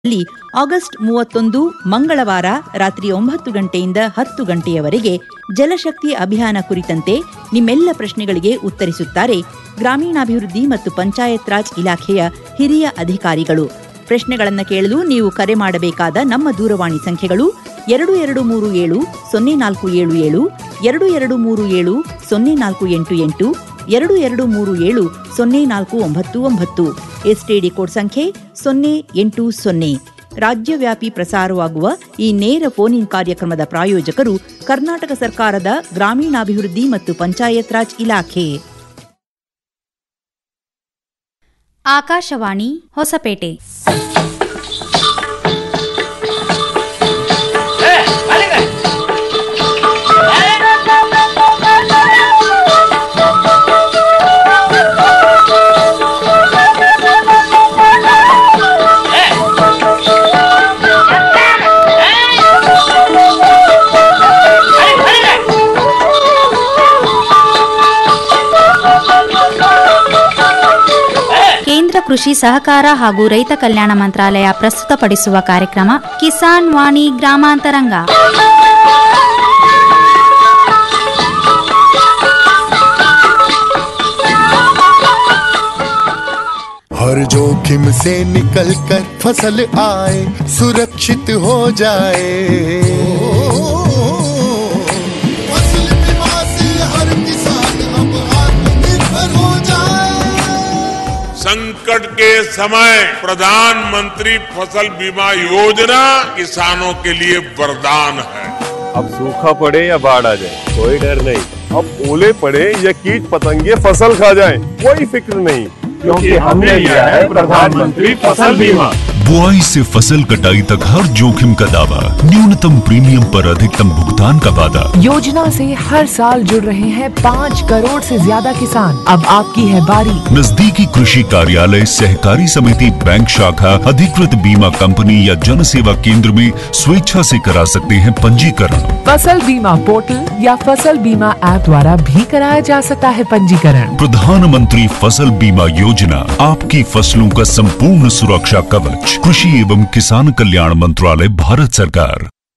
ಲ್ಲಿ ಆಗಸ್ಟ್ ಮೂವತ್ತೊಂದು ಮಂಗಳವಾರ ರಾತ್ರಿ ಒಂಬತ್ತು ಗಂಟೆಯಿಂದ ಹತ್ತು ಗಂಟೆಯವರೆಗೆ ಜಲಶಕ್ತಿ ಅಭಿಯಾನ ಕುರಿತಂತೆ ನಿಮ್ಮೆಲ್ಲ ಪ್ರಶ್ನೆಗಳಿಗೆ ಉತ್ತರಿಸುತ್ತಾರೆ ಗ್ರಾಮೀಣಾಭಿವೃದ್ಧಿ ಮತ್ತು ಪಂಚಾಯತ್ ರಾಜ್ ಇಲಾಖೆಯ ಹಿರಿಯ ಅಧಿಕಾರಿಗಳು ಪ್ರಶ್ನೆಗಳನ್ನು ಕೇಳಲು ನೀವು ಕರೆ ಮಾಡಬೇಕಾದ ನಮ್ಮ ದೂರವಾಣಿ ಸಂಖ್ಯೆಗಳು ಎರಡು ಎರಡು ಮೂರು ಏಳು ಸೊನ್ನೆ ನಾಲ್ಕು ಏಳು ಏಳು ಎರಡು ಎರಡು ಮೂರು ಏಳು ಸೊನ್ನೆ ನಾಲ್ಕು ಎಂಟು ಎಂಟು ಎರಡು ಎರಡು ಮೂರು ಏಳು ಸೊನ್ನೆ ನಾಲ್ಕು ಒಂಬತ್ತು ಒಂಬತ್ತು ಎಸ್ಟಿಡಿ ಕೋಡ್ ಸಂಖ್ಯೆ ಸೊನ್ನೆ ಎಂಟು ಸೊನ್ನೆ ರಾಜ್ಯವ್ಯಾಪಿ ಪ್ರಸಾರವಾಗುವ ಈ ನೇರ ಫೋನ್ ಇನ್ ಕಾರ್ಯಕ್ರಮದ ಪ್ರಾಯೋಜಕರು ಕರ್ನಾಟಕ ಸರ್ಕಾರದ ಗ್ರಾಮೀಣಾಭಿವೃದ್ಧಿ ಮತ್ತು ಪಂಚಾಯತ್ ರಾಜ್ ಇಲಾಖೆ ಆಕಾಶವಾಣಿ ಹೊಸಪೇಟೆ ಕೇಂದ್ರ ಕೃಷಿ ಸಹಕಾರ ಹಾಗೂ ರೈತ ಕಲ್ಯಾಣ ಮಂತ್ರಾಲಯ ಪ್ರಸ್ತುತಪಡಿಸುವ ಕಾರ್ಯಕ್ರಮ ಕಿಸಾನ್ ವಾಣಿ ಗ್ರಾಮಾಂತರಂಗ हर जोखिम से निकल कर फसल आए सुरक्षित हो जाए फसल बीमा से हर किसान अब आत्मनिर्भर हो जाए संकट के समय प्रधानमंत्री फसल बीमा योजना किसानों के लिए वरदान है अब सूखा पड़े या बाढ़ आ जाए कोई डर नहीं अब ओले पड़े या कीट पतंगे फसल खा जाए कोई फिक्र नहीं क्योंकि हमने लिया है प्रधानमंत्री फसल बीमा बुआई से फसल कटाई तक हर जोखिम का दावा न्यूनतम प्रीमियम पर अधिकतम भुगतान का वादा योजना से हर साल जुड़ रहे हैं पाँच करोड़ से ज्यादा किसान अब आपकी है बारी नजदीकी कृषि कार्यालय सहकारी समिति बैंक शाखा अधिकृत बीमा कंपनी या जन सेवा केंद्र में स्वेच्छा से करा सकते हैं पंजीकरण फसल बीमा पोर्टल या फसल बीमा ऐप द्वारा भी कराया जा सकता है पंजीकरण प्रधानमंत्री फसल बीमा योजना आपकी फसलों का संपूर्ण सुरक्षा कवच कृषि एवं किसान कल्याण मंत्रालय भारत सरकार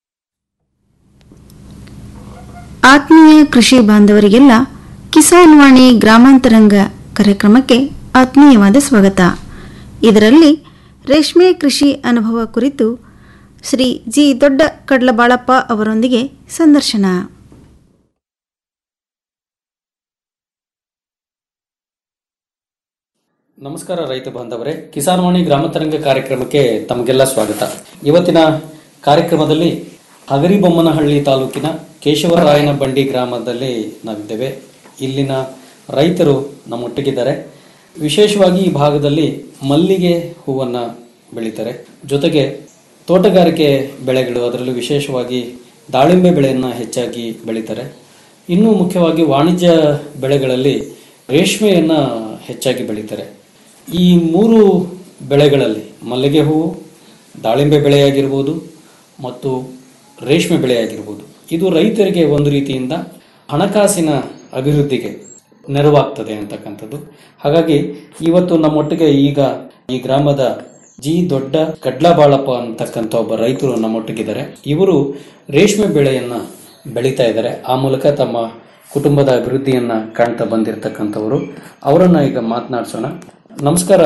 ಆತ್ಮೀಯ ಕೃಷಿ ಬಾಂಧವರಿಗೆಲ್ಲ ಕಿಸಾನ್ ವಾಣಿ ಗ್ರಾಮಾಂತರಂಗ ಕಾರ್ಯಕ್ರಮಕ್ಕೆ ಆತ್ಮೀಯವಾದ ಸ್ವಾಗತ ಇದರಲ್ಲಿ ರೇಷ್ಮೆ ಕೃಷಿ ಅನುಭವ ಕುರಿತು ಶ್ರೀ ಜಿ ದೊಡ್ಡ ಕಡ್ಲಬಾಳಪ್ಪ ಅವರೊಂದಿಗೆ ಸಂದರ್ಶನ ನಮಸ್ಕಾರ ರೈತ ಬಾಂಧವರೇ ಕಿಸಾನ್ ವಾಣಿ ಗ್ರಾಮಾಂತರಂಗ ಕಾರ್ಯಕ್ರಮಕ್ಕೆ ತಮಗೆಲ್ಲ ಸ್ವಾಗತ ಇವತ್ತಿನ ಕಾರ್ಯಕ್ರಮದಲ್ಲಿ ಹಗರಿಬೊಮ್ಮನಹಳ್ಳಿ ತಾಲೂಕಿನ ಕೇಶವರಾಯನ ಬಂಡಿ ಗ್ರಾಮದಲ್ಲಿ ನಾವಿದ್ದೇವೆ ಇಲ್ಲಿನ ರೈತರು ನಮ್ಮೊಟ್ಟಿಗಿದ್ದಾರೆ ವಿಶೇಷವಾಗಿ ಈ ಭಾಗದಲ್ಲಿ ಮಲ್ಲಿಗೆ ಹೂವನ್ನು ಬೆಳೀತಾರೆ ಜೊತೆಗೆ ತೋಟಗಾರಿಕೆ ಬೆಳೆಗಳು ಅದರಲ್ಲೂ ವಿಶೇಷವಾಗಿ ದಾಳಿಂಬೆ ಬೆಳೆಯನ್ನು ಹೆಚ್ಚಾಗಿ ಬೆಳೀತಾರೆ ಇನ್ನೂ ಮುಖ್ಯವಾಗಿ ವಾಣಿಜ್ಯ ಬೆಳೆಗಳಲ್ಲಿ ರೇಷ್ಮೆಯನ್ನು ಹೆಚ್ಚಾಗಿ ಬೆಳೀತಾರೆ ಈ ಮೂರು ಬೆಳೆಗಳಲ್ಲಿ ಮಲ್ಲಿಗೆ ಹೂವು ದಾಳಿಂಬೆ ಬೆಳೆಯಾಗಿರ್ಬೋದು ಮತ್ತು ರೇಷ್ಮೆ ಬೆಳೆಯಾಗಿರ್ಬೋದು ಇದು ರೈತರಿಗೆ ಒಂದು ರೀತಿಯಿಂದ ಹಣಕಾಸಿನ ಅಭಿವೃದ್ಧಿಗೆ ನೆರವಾಗ್ತದೆ ಅಂತಕ್ಕಂಥದ್ದು ಹಾಗಾಗಿ ಇವತ್ತು ನಮ್ಮೊಟ್ಟಿಗೆ ಈಗ ಈ ಗ್ರಾಮದ ಜಿ ದೊಡ್ಡ ಕಡ್ಲಬಾಳಪ್ಪ ಅಂತಕ್ಕಂಥ ಒಬ್ಬ ರೈತರು ನಮ್ಮೊಟ್ಟಿಗಿದ್ದಾರೆ ಇವರು ರೇಷ್ಮೆ ಬೆಳೆಯನ್ನ ಬೆಳೀತಾ ಇದ್ದಾರೆ ಆ ಮೂಲಕ ತಮ್ಮ ಕುಟುಂಬದ ಅಭಿವೃದ್ಧಿಯನ್ನ ಕಾಣ್ತಾ ಬಂದಿರತಕ್ಕಂಥವರು ಅವರನ್ನ ಈಗ ಮಾತನಾಡ್ಸೋಣ ನಮಸ್ಕಾರ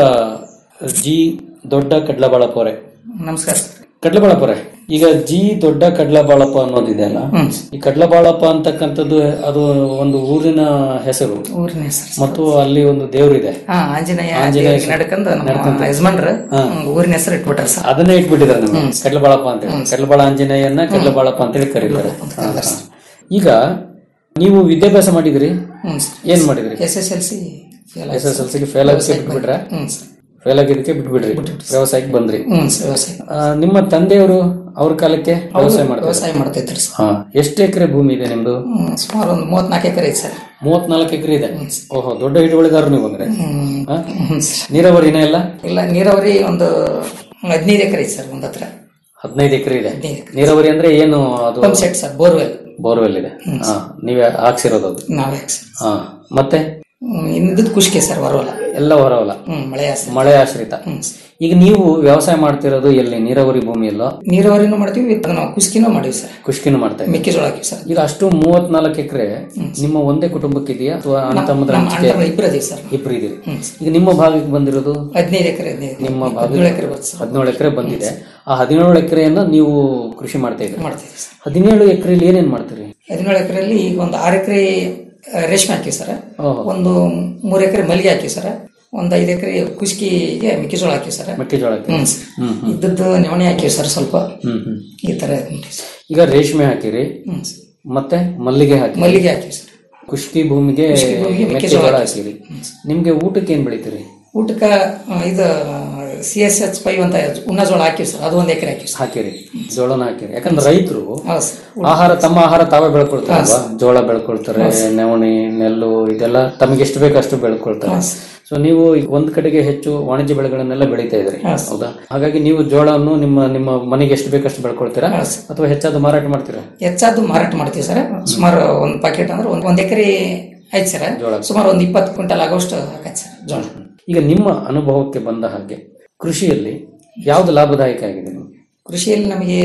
ಜಿ ದೊಡ್ಡ ಕಡ್ಲಬಾಳಪ್ಪ ಅವರೇ ನಮಸ್ಕಾರ ಕಡ್ಲಬಾಳಪ್ಪ ಅವರೇ ಈಗ ಜಿ ದೊಡ್ಡ ಕಡ್ಲಬಾಳಪ್ಪ ಅನ್ನೋದಿದೆ ಅಲ್ಲ ಈ ಕಡ್ಲಬಾಳಪ್ಪ ಅಂತಕ್ಕಂಥದ್ದು ಅದು ಒಂದು ಊರಿನ ಹೆಸರು ಊರಿನ ಹೆಸರು ಮತ್ತು ಅಲ್ಲಿ ಒಂದು ದೇವರಿದೆ ಹಾ ಆಂಜನೇಯ ಆಂಜನೇಯ ದೇವ್ರಿಗೆ ನಡ್ಕಂದು ನಮ್ಮ ಯಜಮಾನ್ರ ಊರಿನ ಹೆಸರು ಇಟ್ಬಿಟ್ರ ಸರ್ ಅದನ್ನೇ ಇಟ್ಬಿಟ್ಟಿದ್ದಾರೆ ನಮಗೆ ಕಡ್ಲಬಾಳಪ್ಪ ಅಂತ ಹೇಳಿ ಕಡ್ಲಬಾಳ ಆಂಜನೇಯನ್ನ ಕಡ್ಲಬಾಳಪ್ಪ ಅಂತ ಹೇಳಿ ಕರೀತಾರೆ ಹಾ, ಹಾ. ಈಗ ನೀವು ವಿದ್ಯಾಭ್ಯಾಸ ಮಾಡಿದ್ರಿ ಹ್ಮ್ ಸರ್ ಏನ್ ಮಾಡಿದ್ರಿ S S L C fail S S L ಸಿಗೆ ಫೇಲ್ ಆಗಿ ಬಿಟ್ಬಿಟ್ರೆ ಹ್ಮ್ ಸರ್ ಫೇಲ್ ಆಗಿದ್ದಕ್ಕೆ ಬಿಟ್ಬಿಡ್ರಿ ವ್ಯವಸಾಯಕ್ಕೆ ಬಂದ್ರಿ ಹ್ಮ್ ಸರ್ ವ್ಯವಸಾಯ ಆ, ನಿಮ್ಮ ತಂದೆಯವರು ಅವ್ರ ಕಾಲಕ್ಕೆ ವ್ಯವಸಾಯ ಮಾಡ್ತಾರೆ ವ್ಯವಸಾಯ ಮಾಡ್ತೈತ್ರಿ ಸರ್ ಹಾ ಎಷ್ಟು ಎಕರೆ ಭೂಮಿ ಇದೆ ನಿಮ್ದು ಹ್ಮ್ ಸುಮಾರು ಒಂದು ಮೂವತ್ನಾಲ್ಕು ಎಕರೆ ಐತೆ ಸರ್ ಮೂವತ್ನಾಲ್ಕು ಎಕರೆ ಇದೆ ಓಹೋ ದೊಡ್ಡ ಹಿಡುವಳಿದಾರರು ನೀವು ಅಂದ್ರೆ ಹ್ಮ್ ಹಾ? ಹ್ಮ್ ಸರ್ ನೀರಾವರಿನೇ ಇಲ್ಲ ಇಲ್ಲ ನೀರಾವರಿ ಒಂದು ಹದಿನೈದು ಎಕರೆ ಐತೆ ಸರ್ ಒಂದ್ ಹತ್ರ ಹದಿನೈದು ಎಕರೆ ಇದೆ ಹದಿನೈದು ಎಕರೆ ನೀರಾವರಿ ಅಂದ್ರೆ ಏನು ಅದು pump set sir borewell borewell ಇದೆ ಹಾ ನೀವೇ ಹಾಕ್ಸಿರೋದು ಅದು ನಾವೇ ಹಾ ಮತ್ತೆ ಇನ್ನಿದ್ದು ಖುಷಿಗೆ ಸರ್ ಬರೋಲ್ಲ ಎಲ್ಲ ಹೊರವಲ ಹ್ಮ್ ಮಳೆ ಆಶ್ರಿತ. ಮಳೆ ಆಶ್ರಿತ ಈಗ ನೀವು ವ್ಯವಸಾಯ ಮಾಡ್ತಿರೋದು ಎಲ್ಲಿ ನೀರಾವರಿ ಭೂಮಿಯಲ್ಲೋ ನೀರಾವರಿನೂ ಮಾಡ್ತೀವಿ ಅದನ್ನ ಕುಸ್ಕಿನೂ ಮಾಡಿವಿ ಸರ್ ಕುಷ್ಕಿನೂ ಮಾಡ್ತಾ ಇದ್ದೀರಿ. ಮೆಕ್ಕೆಜೋಳ ಹಾಕಿವಿ ಸರ್ ಈಗ ಅಷ್ಟು ಮೂವತ್ನಾಲ್ಕು ಎಕರೆ ನಿಮ್ಮ ಒಂದೇ ಕುಟುಂಬಕ್ಕೆ ಇದೆಯಾ ಅಥವಾ ಅಣ್ಣ ತಮ್ಮದ್ರ ನಮ್ಮ ಹಂಚಿಕೆ? ಅಣ್ಣ ಇಬ್ರು ಅದೀವಿ ಸರ್ ಇಬ್ರು ಇದೀರಿ ಈಗ ನಿಮ್ಮ ಭಾಗಕ್ಕೆ ಬಂದಿರೋದು ಹದಿನೈದು ಎಕರೆ ಹದಿನೈದು ನಿಮ್ಮ ಹದಿನೇಳು ಎಕರೆ ಬರ್ತದೆ ಸರ್ ಹದಿನೇಳು ಎಕರೆ ಬಂದಿದೆ ಆ ಹದಿನೇಳು ಎಕರೆಯನ್ನ ನೀವು ಕೃಷಿ ಮಾಡ್ತಾ ಇದ್ದೀರಿ ಮಾಡ್ತೀವಿ ಸರ್ ಹದಿನೇಳು ಎಕರೆಯಲ್ಲಿ ಏನೇನ್ ಮಾಡ್ತೀರಿ ಹದಿನೇಳು ಎಕರೆಯಲ್ಲಿ ಈಗ ಒಂದು ಆರು ಎಕರೆ ರೇಷ್ಮೆ ಹಾಕಿವಿ ಸರ್ ಓಹೋ. ಒಂದು ಮೂರು ಎಕರೆ ಮಲ್ಲಿಗೆ ಹಾಕಿವಿ ಸರ್ ಒಂದು ಐದು ಎಕರೆ ಕುಸ್ಕಿಗೆ ಮೆಕ್ಕೆಜೋಳ ಹಾಕಿವಿ ಸರ್ ಮೆಕ್ಕೆಜೋಳ ಹಾಕಿರಿ. ಹ್ಮ್ ಸರ್. ಹ್ಮ್ ಹ್ಮ್. ಇದ್ದದ್ದು ನವಣೆ ಹಾಕಿವಿ ಸರ್ ಸ್ವಲ್ಪ ಹ್ಮ್ ಹ್ಮ್ ಈ ತರ ಉಂಟು ಸರ್. ಈಗ ರೇಷ್ಮೆ ಹಾಕಿರಿ ಹ್ಮ್ ಸರ್. ಮತ್ತೆ ಮಲ್ಲಿಗೆ ಹಾಕಿ ಮಲ್ಲಿಗೆ ಹಾಕಿವಿ ಸರ್ ಕುಷ್ಕಿ ಭೂಮಿಗೆ ಕುಷ್ಕಿ ಭೂಮಿಗೆ ಮೆಕ್ಕೆಜೋಳ ಮೆಕ್ಕೆಜೋಳ ಹಾಕಿರಿ ನಿಮ್ಗೆ ಊಟಕ್ಕೆ ಏನ್ ಬೆಳಿತೀರಿ ಊಟಕ್ಕ ಆ, ಇದು ಸಿ ಎಸ್ ಎಚ್ ಫೈವ್ ಅಂತ ಉಣ್ಣಜೋಳ ಹಾಕಿವಿ ಸರ್ ಅದು ಒಂದು ಎಕರೆ ಹಾಕಿವಿ ಸರ್ ಹಾಕಿರಿ ಜೋಳನ ಹಾಕಿರಿ ಯಾಕಂದ್ರೆ ರೈತರು ಹೌದು ಸರ್. ಆಹಾರ ತಮ್ಮ ಆಹಾರ ತಾವೇ ಬೆಳ್ಕೊಳ್ತಾರಲ್ವಾ ಜೋಳ ಬೆಳ್ಕೊಳ್ತಾರೆ ನವಣಿ ನೆಲ್ಲು ಇದೆಲ್ಲ ತಮಗೆ ಎಷ್ಟು ಬೇಕು ಅಷ್ಟು ಬೆಳ್ಕೊಳ್ತಾರೆ ಸೊ ನೀವು ಈಗ ಒಂದ್ ಕಡೆಗೆ ಹೆಚ್ಚು ವಾಣಿಜ್ಯ ಬೆಳೆಗಳನ್ನೆಲ್ಲ ಬೆಳೀತಾ ಇದ್ರಿ ಹೌದಾ ಹಾಗಾಗಿ ನೀವು ಜೋಳವನ್ನು ನಿಮ್ಮ ನಿಮ್ಮ ಮನೆಗೆ ಎಷ್ಟು ಬೇಕಷ್ಟು ಬೆಳ್ಕೊಳ್ತೀರಾ ಅಥವಾ ಹೆಚ್ಚಾದ ಮಾರಾಟ ಮಾಡ್ತೀರಾ ಹೆಚ್ಚಾದ್ದು ಮಾರಾಟ ಮಾಡ್ತೀವಿ ಸರ್ ಸುಮಾರು ಒಂದು ಪ್ಯಾಕೆಟ್ ಅಂದ್ರೆ ಒಂದು ಒಂದು ಎಕರೆ ಐತೆ ಸರ್ ಸುಮಾರು ಒಂದು ಇಪ್ಪತ್ತು ಕ್ವಿಂಟಲ್ ಆಗೋಷ್ಟು ಹಾಕೈತೆ ಸರ್ ಜೋಳ ಈಗ ನಿಮ್ಮ ಅನುಭವಕ್ಕೆ ಬಂದ ಹಾಗೆ ಕೃಷಿಯಲ್ಲಿ ಯಾವ್ದು ಲಾಭದಾಯಕ ಆಗಿದೆ ನಿಮ್ಗೆ ಕೃಷಿಯಲ್ಲಿ ನಮಗೆ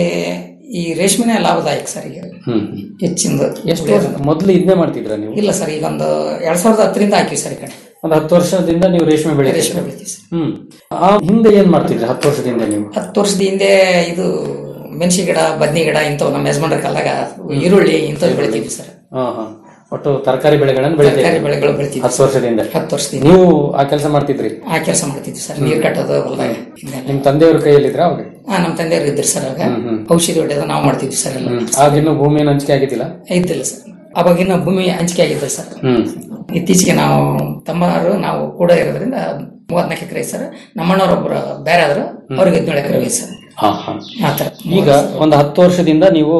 ಈ ರೇಷ್ಮೆನೇ ಲಾಭದಾಯಕ ಸರ್ ಈಗ ಹ್ಮ್ ಹೆಚ್ಚಿಂದ ಎಷ್ಟು ವರ್ಷ ಮೊದಲು ಇದನ್ನೇ ಮಾಡ್ತಿದ್ರಾ ನೀವು ಇಲ್ಲ ಸರ್ ಈಗ ಒಂದು ಎರಡ್ ಸಾವಿರದ ಹತ್ತರಿಂದ ಹಾಕಿವಿ ಸರ್ ಈ ಕಡೆ ಒಂದು ಹತ್ತು ವರ್ಷದಿಂದ ನೀವು ರೇಷ್ಮೆ ಬೆಳೆ ರೇಷ್ಮೆ ಬೆಳಿತೀವಿ ಸರ್ ಹ್ಮ್ ಆ ಹಿಂದೆ ಏನ್ ಮಾಡ್ತಿದ್ರಿ ಹತ್ತು ವರ್ಷದಿಂದ ನೀವು ಹತ್ತು ವರ್ಷದ ಹಿಂದೆ ಇದು ಮೆಣಸಿ ಗಿಡ ಬದ್ನಿ ಗಿಡ ಇಂಥವು ನಮ್ಮ ಯಜಮಾನ್ರ ಕಾಲಾಗ ಈರುಳ್ಳಿ ಇಂಥವು ಬೆಳಿತೀವಿ ಸರ್ ಹಾ ಹಾ ಒಟ್ಟು ತರಕಾರಿ ಬೆಳೆಗಳನ್ನು ಬೆಳಿತಾ ತರಕಾರಿ ಇದ್ರಿ. ಬೆಳೆಗಳು ಬೆಳಿತೀವಿ ಹತ್ತು ವರ್ಷದಿಂದ ಹತ್ತು ವರ್ಷದಿಂದ ನೀವು ಆ ಕೆಲಸ ಮಾಡ್ತಿದ್ರಿ ಆ ಕೆಲಸ ಮಾಡ್ತಿದ್ವಿ ಸರ್ ನೀರ್ ಕಟ್ಟೋದು ಹೊಲ್ದಾಗ ನಿಮ್ ತಂದೆಯವ್ರ ಕೈಯಲ್ಲಿದ್ರ ಅವಾಗ ಹಾ ನಮ್ಮ ತಂದೆಯವರು ಇದ್ರು ಸರ್ ಆಗ ಔಷಧಿ ಹೊಡೆಯೋದು ನಾವು ಮಾಡ್ತಿದ್ವಿ ಸರ್ ಎಲ್ಲ ಆಗಿನ್ನು ಭೂಮಿಯನ್ನು ಹಂಚಿಕೆ ಆಗಿದ್ದಿಲ್ಲ ಇದ್ದಿಲ್ಲ ಸರ್ ಅವಾಗಿನ ಭೂಮಿ ಹಂಚಿಕೆ ಆಗಿದ್ದ ಸರ್ ಹ್ಮ್ ಇತ್ತೀಚೆಗೆ ನಾವು ತಮ್ಮರು ನಾವು ಕೂಡ ಇರೋದ್ರಿಂದ ಮೂವತ್ನಾಲ್ಕು ಎಕರೆ ಐತೆ ಸರ್ ನಮ್ಮಣ್ಣವರೊಬ್ಬರು ಬೇರೆ ಆದ್ರು ಅವ್ರಿಗೆ ಹದಿನೇಳು ಎಕರೆ ಐತೆ ಸರ್ ಹಾ ಹಾ ಆ ಥರ ಈಗ ಒಂದು ಹತ್ತು ವರ್ಷದಿಂದ ನೀವು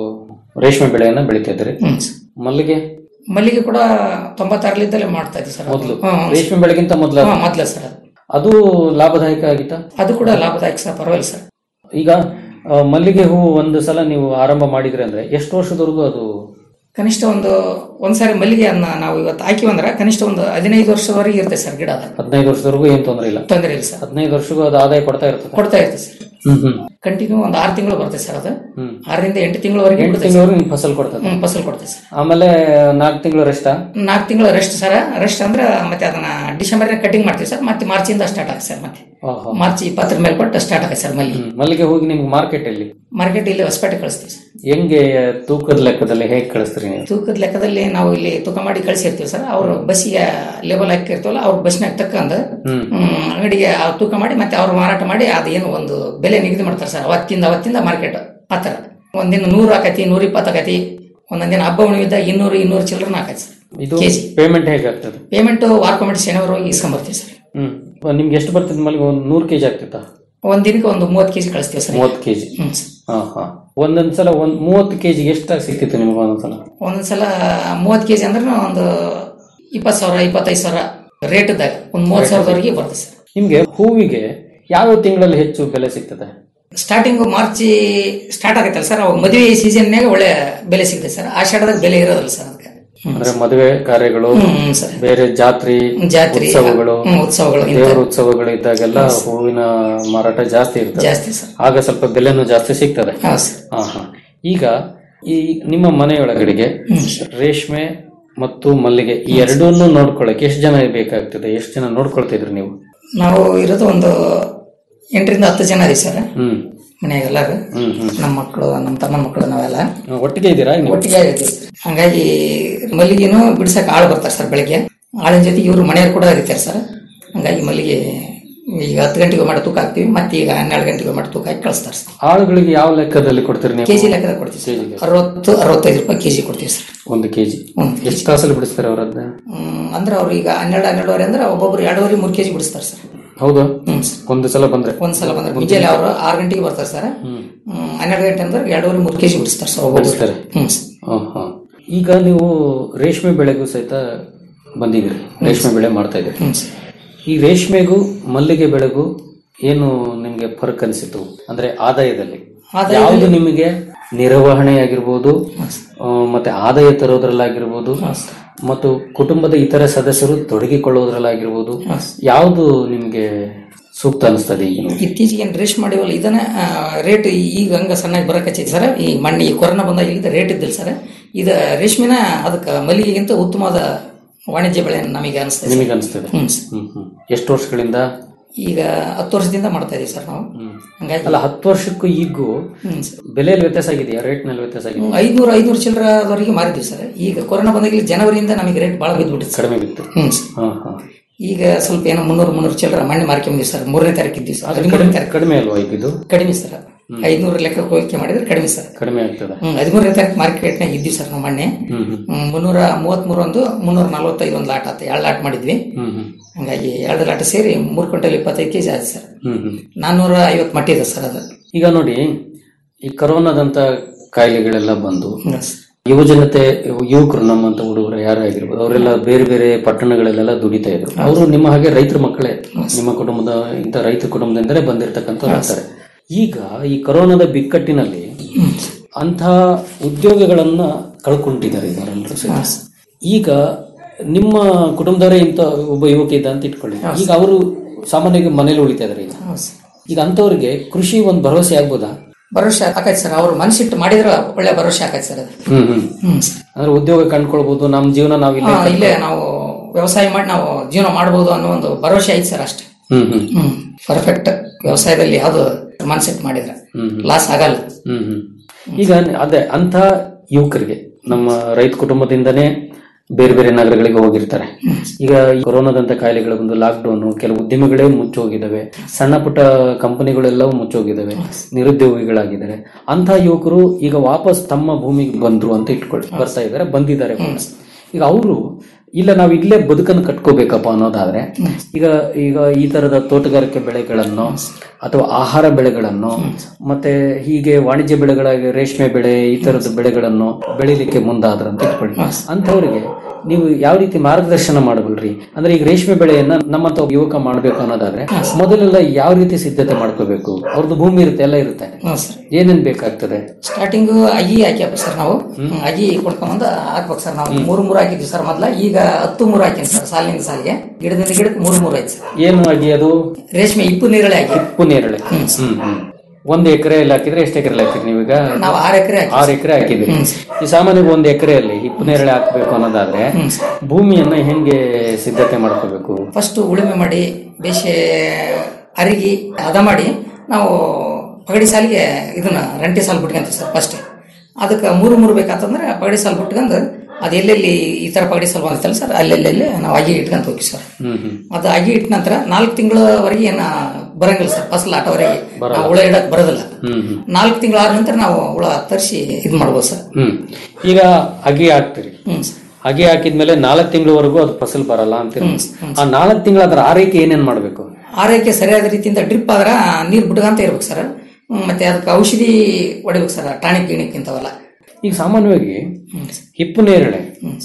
ರೇಷ್ಮೆ ಬೆಳೆಯನ್ನ ಬೆಳಿತಾ ಇದ್ರಿ ಹ್ಮ್ ಮಲ್ಲಿಗೆ ಮಲ್ಲಿಗೆ ಕೂಡ ತೊಂಬತ್ತಾರಲಿದ್ದಲೇ ಮಾಡ್ತಾ ಇದ್ವಿ ಸರ್ ಅದು. ಮೊದಲು ಹ್ಮ್. ರೇಷ್ಮೆ ಬೆಳೆಗಿಂತ ಮೊದಲು ಹ್ಮ್, ಮೊದ್ಲೇ ಸರ್ ಅದು. ಅದು ಲಾಭದಾಯಕ ಆಗಿತ್ತಾ ಅದು ಕೂಡ ಲಾಭದಾಯಕ ಸರ್ ಪರವಾಗಿಲ್ಲ ಸರ್ ಈಗ ಆ, ಮಲ್ಲಿಗೆ ಹೂವು ಒಂದು ಸಲ ನೀವು ಆರಂಭ ಮಾಡಿದ್ರಿ ಅಂದ್ರೆ ಎಷ್ಟು ವರ್ಷದವರೆಗೂ ಅದು ಕನಿಷ್ಠ ಒಂದು ಒಂದ್ಸಾರಿ ಮಲ್ಲಿಗೆ ಅನ್ನ ನಾವು ಇವತ್ತು ಹಾಕಿವಿ ಅಂದ್ರೆ ಕನಿಷ್ಠ ಒಂದು ಹದಿನೈದು ವರ್ಷದವರೆಗೆ ಇರುತ್ತೆ ಸರ್ ಗಿಡ ಅದು ಹದಿನೈದು ವರ್ಷದವರೆಗೂ ಏನ್ ತೊಂದರೆ ಇಲ್ಲ ತೊಂದರೆ ಇಲ್ಲ ಸರ್ ಹದಿನೈದು ವರ್ಷಗೂ ಅದು ಆದಾಯ ಕೊಡ್ತಾ ಇರ್ತದೆ ಕೊಡ್ತಾ ಇರುತ್ತೆ ಸರ್ ಹ್ಮ್ ಹ್ಮ್ ಕಂಟಿನ್ಯೂ ಒಂದು ಆರು ತಿಂಗಳು ಬರುತ್ತೆ ಸರ್ ಅದು ಹ್ಮ್ ಆರರಿಂದ ಎಂಟು ತಿಂಗಳವರೆಗೆ ಎಂಟು ಬಿಡುತ್ತೆ ಸರ್. ತಿಂಗಳವರೆಗೂ ನಿಮ್ಗೆ ಫಸಲ್ ಕೊಡ್ತದೆ ಹ್ಮ್ ಫಸಲ್ ಕೊಡ್ತೇವೆ ಸರ್ ಆಮೇಲೆ ನಾಲ್ಕು ತಿಂಗಳು ರೆಸ್ಟಾ ನಾಲ್ಕು ತಿಂಗಳು ರೆಸ್ಟ್ ಸರ್ ರೆಸ್ಟ್ ಅಂದ್ರೆ ಮತ್ತೆ ಅದನ್ನ ಡಿಸೆಂಬರ್ ಕಟಿಂಗ್ ಮಾಡ್ತೀವಿ ಸರ್ ಮತ್ತೆ ಮಾರ್ಚ್ ಇಂದ ಸ್ಟಾರ್ಟ್ ಆಗುತ್ತೆ ಸರ್ ಮತ್ತೆ ಓಹೋ. ಮಾರ್ಚ್ ಇಪ್ಪತ್ತರ ಮೇಲೆ ಕೊಟ್ಟು ಸ್ಟಾರ್ಟ್ ಆಗುತ್ತೆ ಸರ್ ಮಲ್ಲಿಗೆ ಮಲ್ಲಿಗೆ ಹೋಗಿ ನಿಮ್ಗೆ ಮಾರ್ಕೆಟ್ ಅಲ್ಲಿ ಮಾರ್ಕೆಟ್ ಇಲ್ಲಿ ಹೊಸಪೇಟೆ ಕಳಿಸ್ತೀವಿ ಸರ್ ಹೆಂಗೆ ತೂಕದ ಲೆಕ್ಕದಲ್ಲಿ ಹೇಗೆ ಕಳಿಸ್ತೀರಿ ನೀವು ತೂಕದ ಲೆಕ್ಕದಲ್ಲಿ ನಾವು ಇಲ್ಲಿ ತೂಕ ಮಾಡಿ ಕಳಿಸಿರ್ತೀವಿ ಸರ್ ಅವರು ಬಸ್ಸಿಗೆ ಲೇಬಲ್ ಹಾಕಿರ್ತೀವಲ್ಲ ಅವ್ರ ಬಸ್ನಾಗ ತಕ್ಕಂದು ಹ್ಮ್. ಹ್ಮ್, ಅಂಗಡಿಗೆ ಆ ತೂಕ ಮಾಡಿ ಮತ್ತೆ ಅವ್ರು ಮಾರಾಟ ಮಾಡಿ ಅದೇನು ಒಂದು ಬೆಲೆ ನಿಗದಿ ಮಾಡ್ತಾರೆ ಸರ್ ಅವತ್ತಿಂದ ಅವತ್ತಿಂದ ಮಾರ್ಕೆಟ್ ಆ ಥರ ಒಂದಿನ ನೂರು ಆಕತಿ ನೂರ ಇಪ್ಪತ್ತು ಆಕತಿ ಒಂದೊಂದಿನ ಹಬ್ಬ ಹುಣ್ಣಿಮಿದ್ದಾಗ ಇನ್ನೂರು ಇನ್ನೂರು ಚಿಲ್ಲರನ ಆಕತಿ ಸರ್ ಇದು ಕೆಜಿ ಪೇಮೆಂಟ್ ಹೇಗೆ ಆಗ್ತದೆ ಪೇಮೆಂಟ್ ವಾರ್ಕೊಮಿಟಿ ಶನಿವಾರ ಹೋಗಿ ಇಸ್ಕೊಂಬರ್ತೀವಿ ಸರ್ ಹ್ಮ್ ನಿಮ್ಗೆ ಎಷ್ಟು ಬರ್ತದೆ ಮಲ್ಲಿಗೆ ಒಂದು ನೂರು ಕೆಜಿ ಆಗ್ತಿತ್ತಾ ಒಂದ್ ದಿನಕ್ಕೆ ಒಂದು ಮೂವತ್ತು ಕೆಜಿ ಕಳಿಸ್ತೀವಿ ಸರ್ ಮೂವತ್ತು ಕೆಜಿ ಹ್ಮ್ ಸರ್. ಹಾ ಹಾ ಒಂದೊಂದ್ ಸಲ ಒಂದ್ ಮೂವತ್ತು ಕೆಜಿಗೆ ಎಷ್ಟಾಗಿ ಸಿಕ್ತಿತ್ತು ನಿಮ್ಗೆ ಒಂದೊಂದ್ಸಲ ಒಂದೊಂದ್ಸಲ ಮೂವತ್ತು ಕೆಜಿ ಅಂದ್ರೆ ಒಂದು ಇಪ್ಪತ್ತು ಸಾವಿರ ಇಪ್ಪತ್ತೈದು ಸಾವಿರ ರೇಟ್ ಇದ್ದಾಗ ಒಂದು ಮೂವತ್ತು ಸಾವಿರದವರೆಗೆ ಬರುತ್ತೆ ಸರ್ ನಿಮ್ಗೆ ಹೂವಿಗೆ ಯಾವ ತಿಂಗಳಲ್ಲಿ ಹೆಚ್ಚು ಬೆಲೆ ಸಿಗ್ತದೆ ಸ್ಟಾರ್ಟಿಂಗ್ ಮಾರ್ಚ್ ಸ್ಟಾರ್ಟ್ ಆಗತ್ತಲ್ಲ ಸರ್ ಅವಾಗ ಮದುವೆ ಸೀಸನ್ನಾಗ ಒಳ್ಳೆ ಬೆಲೆ ಸಿಗುತ್ತೆ ಸರ್ ಆಷಾಢದಾಗ ಬೆಲೆ ಇರೋದಿಲ್ಲ ಸರ್ ಅದಕ್ಕೆ ಅಂದ್ರೆ ಮದುವೆ ಕಾರ್ಯಗಳು ಹ್ಮ್, ಸರಿ. ಬೇರೆ ಜಾತ್ರಿ ಜಾತ್ರೆ, ಉತ್ಸವಗಳು ಹ್ಮ್, ಉತ್ಸವಗಳು ಇಂಥ- ದೇವರ ಉತ್ಸವಗಳು ಇದ್ದಾಗೆಲ್ಲ ಹೂವಿನ ಮಾರಾಟ ಜಾಸ್ತಿ ಇರ್ತದೆ ಜಾಸ್ತಿ ಸರ್ ಆಗ ಸ್ವಲ್ಪ ಬೆಲೆನೂ ಜಾಸ್ತಿ ಸಿಗ್ತದೆ ಹಾ ಸರ್ ಹಾ ಹಾ ಈಗ ಈ ನಿಮ್ಮ ಮನೆಯೊಳಗಡೆಗೆ ರೇಷ್ಮೆ ಮತ್ತು ಮಲ್ಲಿಗೆ ಈ ಎರಡನ್ನೂ ನೋಡ್ಕೊಳ್ಳಕ್ಕೆ ಎಷ್ಟು ಜನ ಬೇಕಾಗ್ತದೆ ಎಷ್ಟು ಜನ ನೋಡ್ಕೊಳ್ತಿದ್ರಿ ನೀವು ನಾವು ಇರೋದು ಒಂದು ಎಂಟರಿಂದ ಹತ್ತು ಜನ ಇದೀವಿ ಸರ್ ಹ್ಮ್ ಮನೆಯಾಗ ಎಲ್ಲರೂ ಹ್ಮ್ ಹ್ಮ್ ನಮ್ಮ ಮಕ್ಕಳು ನಮ್ಮ ತಮ್ಮನ ಮಕ್ಕಳು ನಾವೆಲ್ಲ ಒಟ್ಟಿಗೆ ಇದ್ದೀರಾ ನೀವು ಒಟ್ಟಿಗೆ ಆಗಿದ್ದೀವಿ ಸರ್. ಹಂಗಾಗಿ ಮಲ್ಲಿಗೆನೂ ಬಿಡ್ಸಕ್ಕೆ ಆಳು ಬರ್ತಾರೆ ಸರ್ ಬೆಳಗ್ಗೆ ಆಳಿನ ಜೊತೆಗೆ ಇವರು ಮನೆಯವ್ರು ಕೂಡ ಇರ್ತಾರೆ ಸರ್ ಹಂಗಾಗಿ ಮಲ್ಲಿಗೆ ಈಗ ಹತ್ತು ಗಂಟೆಗೆ ಮಾಡಿ ತೂಕ ಹಾಕ್ತೀವಿ ಮತ್ತೆ ಈಗ ಹನ್ನೆರಡು ಗಂಟೆಗೆ ಮಾಡಿ ತೂಕ ಹಾಕಿ ಕಳಿಸ್ತಾರೆ ಸರ್ ಆಳುಗಳಿಗೆ ಯಾವ ಲೆಕ್ಕದಲ್ಲಿ ಕೊಡ್ತೀರಿ ನೀವು ಕೆಜಿ ಲೆಕ್ಕದಾಗ ಕೊಡ್ತೀವಿ ಸರ್ ಅರವತ್ತು ಅರವತ್ತೈದು ರೂಪಾಯಿ ಕೆಜಿ ಕೊಡ್ತೀವಿ ಸರ್ ಒಂದು ಕೆಜಿ ಎಷ್ಟು ತಾಸಲ್ಲಿ ಬಿಡಿಸ್ತಾರೆ ಅವರದ್ನ ಹ್ಮ್, ಅಂದ್ರೆ ಅವ್ರು ಈಗ ಹನ್ನೆರಡು ಹನ್ನೆರಡುವರೆ ಅಂದ್ರೆ ಒಬ್ಬೊಬ್ರು ಎರಡೂವರೆ ಮೂರು ಕೆಜಿ ಬಿಡಿಸ್ತಾರೆ ಸರ್ ಹೌದಾ ಒಂದು ಸಲ ಬಂದ್ರೆ ಒಂದ್ಸಲ ಬಂದ್ರೆ ಮುಂಜಾನೆ ಅವರು ಆರು ಗಂಟೆಗೆ ಬರ್ತಾರೆ ಸರ್ ಹ್ಮ್, ಹನ್ನೆರಡು ಗಂಟೆ ಅಂದ್ರೆ ಎರಡೂವರೆ ಮೂರು ಕೆಜಿ ಬಿಡಿಸ್ತಾರೆ ಸರ್ ಒಬ್ಬೊಬ್ರು ಬಿಡಿಸ್ತಾರೆ ಹ್ಮ್ ಸರ್. ಹಾ, ಹಾ. ಈಗ ನೀವು ರೇಷ್ಮೆ ಬೆಳೆಗೂ ಸಹಿತ ಬಂದಿದ್ದೀರಿ ರೇಷ್ಮೆ ಬೆಳೆ ಮಾಡ್ತಾ ಇದ್ದೀರಿ ಹ್ಮ್ ಸರ್. ಈ ರೇಷ್ಮೆಗೂ ಮಲ್ಲಿಗೆ ಬೆಳೆಗೂ ಏನು ನಿಮ್ಗೆ ಫರಕ್ ಅನಿಸಿತು ಅಂದ್ರೆ ಆದಾಯದಲ್ಲಿ ಆದಾಯದಲ್ಲಿ- ಯಾವುದು ನಿಮಗೆ ನಿರ್ವಹಣೆ ಆಗಿರ್ಬೋದು ಆ, ಮತ್ತೆ ಆದಾಯ ತರೋದ್ರಲ್ಲಾಗಿರ್ಬೋದು ಮತ್ತು ಕುಟುಂಬದ ಇತರ ಸದಸ್ಯರು ತೊಡಗಿಕೊಳ್ಳೋದ್ರಲ್ಲಾಗಿರ್ಬೋದು ಯಾವುದು ನಿಮ್ಗೆ ಸೂಕ್ತ ಅನಿಸ್ತದೆ ಈಗ ಇತ್ತೀಚೆಗೆ ಏನು ರೇಷ್ಮೆ ಮಾಡಿವಲ್ಲ ಇದನ್ನ ರೇಟ್ ಈಗ ಹಂಗ ಸಣ್ಣಗೆ ಬರಕಚ್ಚೈತಿ ಸರ್ ಈ ಮಣ್ಣಿ ಕೊರೋನಾ ಬಂದಾಗ ಇಲ್ಲಿಂದ ರೇಟ್ ಇದ್ದಿಲ್ಲ ಸರ್ ಇದು ರೇಷ್ಮೆನ ಅದಕ್ಕೆ ಮಲ್ಲಿಗೆಗಿಂತ ಉತ್ತಮವಾದ ವಾಣಿಜ್ಯ ಬೆಳೆ ನಮಗೆ ಅನಿಸ್ತದೆ ನಿಮಗೆ ಅನಿಸ್ತದೆ ಹ್ಮ್ ಹ್ಮ್ ಹ್ಮ್ ಎಷ್ಟು ವರ್ಷಗಳಿಂದ ಈಗ ಹತ್ತು ವರ್ಷದಿಂದ ಮಾಡ್ತಾ ಇದೀವಿ ಸರ್ ನಾವು ಹಂಗಾಗಿ ಅಲ್ಲ ಹತ್ತು ವರ್ಷಕ್ಕೂ ಈಗೂ ಹ್ಮ್ ಬೆಲೆಯಲ್ಲಿ ವ್ಯತ್ಯಾಸ ಆಗಿದೆಯಾ ರೇಟ್ ನಲ್ಲಿ ವ್ಯತ್ಯಾಸ ಆಗಿದೆ ಐದ್ನೂರು ಐದ್ನೂರು ಚಿಲ್ಲರದವರೆಗೆ ಮಾರಿದ್ವಿ ಸರ್ ಈಗ ಕೊರೋನಾ ಬಂದಾಗ ಇಲ್ಲಿ ಜನವರಿಯಿಂದ ನಮಗೆ ರೇಟ್ ಭಾಳ ಬಿದ್ದುಬಿಟ್ಟಿದೆ ಕಡಿಮೆ ಬಿತ್ತು ಹ್ಮ್ ಸರ್. ಹಾ ಹಾ ಈಗ ಸ್ವಲ್ಪ ಏನೋ ಮುನ್ನೂರು ಮುನ್ನೂರು ಚಿಲ್ಲರ ಮಣ್ಣು ಮಾರ್ಕೊಂಡ್ವಿ ಸರ್ ಮೂರನೇ ತಾರೀಕು ಇದ್ದೀವಿ ಸರ್ ಅದು ಹದಿಮೂರನೇ ಕಡಿಮೆ ತಾರೀಕು ಕಡಿಮೆ ಅಲ್ವಾ ಈಗ ಇದು ಕಡಿಮೆ ಸರ್ ಐದ್ನೂರು ಲೆಕ್ಕ ಹೋಲಿಕೆ ಮಾಡಿದ್ರೆ ಕಡಿಮೆ ಸರ್ ಕಡಿಮೆ ಆಗ್ತದೆ ಹ್ಮ್ ಹದಿಮೂರನೇ ತಾರೀಕು ಮಾರ್ಕೆಟ್ನಾಗ ಇದ್ದೀವಿ ಸರ್ ನಾವು ಮೊನ್ನೆ ಹ್ಮ್ ಹ್ಮ್ ಹ್ಮ್, ಮುನ್ನೂರ ಮೂವತ್ಮೂರು ಒಂದು ಮುನ್ನೂರ ನಲವತ್ತೈದು ಒಂದು ಲಾಟ್ ಆತ ಎರಡು ಲಾಟ್ ಮಾಡಿದ್ವಿ ಹ್ಮ್ ಹ್ಮ್ ಹಂಗಾಗಿ ಎರಡು ಲಾಟ್ ಸೇರಿ ಮೂರು ಕ್ವಿಂಟಲ್ ಇಪ್ಪತ್ತೈದು ಕೆಜಿ ಆಯ್ತು ಸರ್ ಹ್ಮ್ ಹ್ಮ್ ನಾನ್ನೂರ ಐವತ್ತು ಮಟ್ಟಿದೆ ಸರ್ ಅದು ಈಗ ನೋಡಿ ಈ ಕರೋನಾದಂತ ಕಾಯಿಲೆಗಳೆಲ್ಲ ಬಂದು ಹ್ಮ್ ಸರ್. ಯುವಜನತೆ ಯುವಕರು ನಮ್ಮಂತ ಹುಡುಗರು ಯಾರೇ ಆಗಿರ್ಬೋದು ಅವರೆಲ್ಲ ಬೇರೆ ಬೇರೆ ಪಟ್ಟಣಗಳಲ್ಲೆಲ್ಲ ದುಡಿತಾ ಇದ್ರು ಅವರು ನಿಮ್ಮ ಹಾಗೆ ರೈತರ ಮಕ್ಕಳೇ ನಿಮ್ಮ ಕುಟುಂಬದ ಇಂಥ ರೈತ ಕುಟುಂಬದಿಂದಲೇ ಬಂದಿರತಕ್ಕಂಥವ್ರು ಇರ್ತಾರೆ ಈಗ ಈ ಕರೋನಾದ ಬಿಕ್ಕಟ್ಟಿನಲ್ಲಿ ಅಂಥ ಉದ್ಯೋಗಗಳನ್ನ ಕಳ್ಕೊಂಡಿದ್ದಾರೆ ಇವರೆಲ್ಲರೂ ಸಹಿತ. ಈಗ ನಿಮ್ಮ ಕುಟುಂಬದವರೇ ಇಂಥ ಒಬ್ಬ ಯುವಕ ಇದ್ದ ಅಂತ ಇಟ್ಕೊಳ್ಳಿ ಈಗ ಅವರು ಸಾಮಾನ್ಯವಾಗಿ ಮನೇಲಿ ಉಳಿತಾ ಇದಾರೆ ಈಗ ಹೌದು ಸರ್. ಈಗ ಅಂಥವ್ರಿಗೆ ಕೃಷಿ ಒಂದು ಭರವಸೆ ಆಗ್ಬೋದಾ ಭರವಸೆ ಆಕೈತೆ ಸರ್ ಅವ್ರು ಮನಸ್ಸಿಟ್ಟು ಮಾಡಿದ್ರೆ ಒಳ್ಳೆ ಭರವಸೆ ಆಕೈತೆ ಸರ್ ಅದು ಹ್ಮ್ ಹ್ಮ್ ಹ್ಮ್ ಸರ್. ಅಂದ್ರೆ ಉದ್ಯೋಗ ಕಂಡ್ಕೊಳ್ಬಹುದು ನಮ್ಮ ಜೀವನ ನಾವು ಇಲ್ಲೇ ಹಾ, ಇಲ್ಲೇ ನಾವು ವ್ಯವಸಾಯ ಮಾಡಿ ನಾವು ಜೀವನ ಮಾಡ್ಬೋದು ಅನ್ನೋ ಒಂದು ಭರವಸೆ ಐತೆ ಸರ್ ಅಷ್ಟೇ ಹ್ಮ್ ಹ್ಮ್ ಹ್ಮ್ ಪರ್ಫೆಕ್ಟ್ ವ್ಯವಸಾಯದಲ್ಲಿ ಯಾವ್ದು ಮನ್ಸೆಟ್ ಮಾಡಿದ್ರೆ ಹ್ಮ್ ಹ್ಮ್. ಲಾಸ್ ಆಗಲ್ಲ ಹ್ಮ್ ಹ್ಮ್ ಈಗ ಅದೇ ಅಂತ ಯುವಕರಿಗೆ ನಮ್ಮ ರೈತ ಕುಟುಂಬದಿಂದನೇ ಬೇರೆ ಬೇರೆ ನಗರಗಳಿಗೆ ಹೋಗಿರ್ತಾರೆ ಈಗ ಈ ಕೊರೋನಾದಂತ ಕಾಯಿಲೆಗಳು ಬಂದು ಲಾಕ್ಡೌನ್ ಕೆಲವು ಉದ್ಯಮಗಳೇ ಮುಚ್ಚೋಗಿದ್ದಾವೆ ಸಣ್ಣ ಪುಟ್ಟ ಕಂಪನಿಗಳೆಲ್ಲವೂ ಮುಚ್ಚೋಗಿದ್ದಾವೆ ನಿರುದ್ಯೋಗಿಗಳಾಗಿದ್ದಾರೆ ಅಂತ ಯುವಕರು ಈಗ ವಾಪಸ್ ತಮ್ಮ ಭೂಮಿಗೆ ಬಂದ್ರು ಅಂತ ಇಟ್ಕೊಳ್ಳಿ ಬರ್ತಾ ಇದ್ದಾರೆ ಬಂದಿದ್ದಾರೆ ವಾಪಸ್. ಈಗ ಅವರು ಇಲ್ಲ ನಾವು ಇಲ್ಲೇ ಬದುಕನ್ನು ಕಟ್ಕೋಬೇಕಪ್ಪ ಅನ್ನೋದಾದ್ರೆ ಈಗ ಈಗ ಈ ತರದ ತೋಟಗಾರಿಕೆ ಬೆಳೆಗಳನ್ನು ಅಥವಾ ಆಹಾರ ಬೆಳೆಗಳನ್ನು ಮತ್ತೆ ಹೀಗೆ ವಾಣಿಜ್ಯ ಬೆಳೆಗಳಾಗಿ ರೇಷ್ಮೆ ಬೆಳೆ ಈ ತರದ ಬೆಳೆಗಳನ್ನು ಬೆಳಿಲಿಕ್ಕೆ ಮುಂದಾದ್ರ ಅಂತ ಇಟ್ಕೊಳ್ಳಿ ಅಂಥವ್ರಿಗೆ ನೀವು ಯಾವ ರೀತಿ ಮಾರ್ಗದರ್ಶನ ಮಾಡಬಲ್ರಿ ಅಂದ್ರೆ ಈಗ ರೇಷ್ಮೆ ಬೆಳೆಯನ್ನ ನಮ್ಮಂತ ಒಬ್ಬ ಯುವಕ ಮಾಡ್ಬೇಕು ಅನ್ನೋದಾದ್ರೆ ಮೊದಲೆಲ್ಲ ಯಾವ ರೀತಿ ಸಿದ್ಧತೆ ಮಾಡ್ಕೋಬೇಕು ಅವ್ರದ್ದು ಭೂಮಿ ಇರುತ್ತೆ ಎಲ್ಲ ಇರುತ್ತೆ ಹ್ಮ್ ಸರ್ ಏನೇನ್ ಬೇಕಾಗ್ತದೆ ಸ್ಟಾರ್ಟಿಂಗ್ ಅಗಿ ಹಾಕ್ಯಪ್ಪ ಸರ್ ನಾವು ಹ್ಮ್, ಅಗಿ ಕೊಡ್ಕೊಂಬಂದು ಹಾಕ್ಬೇಕು ಸರ್ ನಾವು ಮೂರು ಮೂರು ಹಾಕಿದ್ವಿ ಸರ್ ಮೊದ್ಲ ಈಗ ಹತ್ತು ಮೂರು ಹಾಕಿನಿ ಸರ್ ಸಾಲಿನಿಂದ ಸಾಲಿಗೆ ಗಿಡದಿಂದ ಗಿಡಕ್ಕೆ ಮೂರು ಮೂರು ಆಯ್ತು ಸರ್ ಏನು ಆಗಿ ಅದು ರೇಷ್ಮೆ ಇಪ್ಪು ನೀರಳೆ ಹಾಕಿ ಉಪ್ಪು ನೇರಳೆ ಹ್ಮ್ ಹ್ಮ್ ಒಂದು ಎಕರೆಯಲ್ಲಿ ಹಾಕಿದ್ರೆ ಎಷ್ಟು ಎಕರೆ ಹಾಕಿದ್ರಿ ನೀವೀಗ ನಾವು ಆರು ಎಕರೆ ಹಾಕಿ ಆರು ಎಕರೆ ಹಾಕಿದ್ರಿ ಈ ಸಾಮಾನ್ಯ ಒಂದು ಎಕರೆಯಲ್ಲಿ ಹಿಪ್ಪು ನೇರಳೆ ಹಾಕಬೇಕು ಅನ್ನೋದಾದ್ರೆ ಭೂಮಿಯನ್ನ ಹೆಂಗೆ ಸಿದ್ಧತೆ ಮಾಡ್ಕೋಬೇಕು ಫಸ್ಟ್ ಉಳುಮೆ ಮಾಡಿ ಬೇಷೆ ಅರಿಗಿ ಹದ ಮಾಡಿ ನಾವು ಪಗಡಿ ಸಾಲಿಗೆ ಇದನ್ನ ರಂಟಿ ಸಾಲು ಬಿಟ್ಕೊಂತೀವಿ ಸರ್ ಫಸ್ಟ್ ಅದಕ್ಕೆ ಮೂರು ಮೂರು ಬೇಕಂತಂದ್ರೆ ಪಗಡಿ ಸಾಲು ಬಿಟ್ಕೊಂಡು ಅದು ಎಲ್ಲೆಲ್ಲಿ ಈ ಥರ ಪಗಡಿ ಸಾಲು ಬಂದಿತ್ತಲ್ಲ ಸರ್ ಅಲ್ಲೆಲ್ಲೆಲ್ಲಿ ನಾವು ಅಗಿ ಇಟ್ಕೊಂತ ಹೋಗಿ ಸರ್ ಹ್ಮ್ ಹ್ಮ್ ಅದು ಅಗಿ ಇಟ್ಟ ನಂತರ ನಾಲ್ಕು ತಿಂಗಳವರೆಗೆ ಏನ ಬರಂಗಿಲ್ಲ ಸರ್ ಫಸಲ್ ಆಟವರೆಗೆ ನಾವು ಹುಳ ಇಡಕ್ ಬರೋದಿಲ್ಲ ಹ್ಮ್ ಹ್ಮ್ ನಾಲ್ಕು ತಿಂಗಳ ಆದ ನಂತರ ನಾವು ಹುಳ ತರಿಸಿ ಇದು ಮಾಡ್ಬೋದು ಸರ್ ಹ್ಮ್ ಈಗ ಅಗಿ ಹಾಕ್ತೀರಿ ಹ್ಮ್ ಸರ್ ಅಗಿ ಹಾಕಿದ್ಮೇಲೆ ನಾಲ್ಕು ತಿಂಗಳವರೆಗೂ ಅದು ಫಸಲ್ ಬರಲ್ಲ ಅಂತೀರಿ ಆ ನಾಲ್ಕು ತಿಂಗಳ ಅದ್ರ ಆರೈಕೆ ಏನೇನ್ ಮಾಡ್ಬೇಕು ಆರೈಕೆ ಸರಿಯಾದ ರೀತಿಯಿಂದ ಡ್ರಿಪ್ ಆದ್ರ ನೀರು ಬಿಡ್ಕಂತ ಇರ್ಬೇಕು ಸರ್ ಹ್ಮ್, ಮತ್ತೆ ಅದಕ್ಕೆ ಔಷಧಿ ಹೊಡಿಬೇಕು ಸರ್ ಟಾನಿಕ್ ಗಿಣಿಕ್ ಇಂಥವೆಲ್ಲ ಈಗ ಸಾಮಾನ್ಯವಾಗಿ ಹಿಪ್ಪು ನೇರಳೆ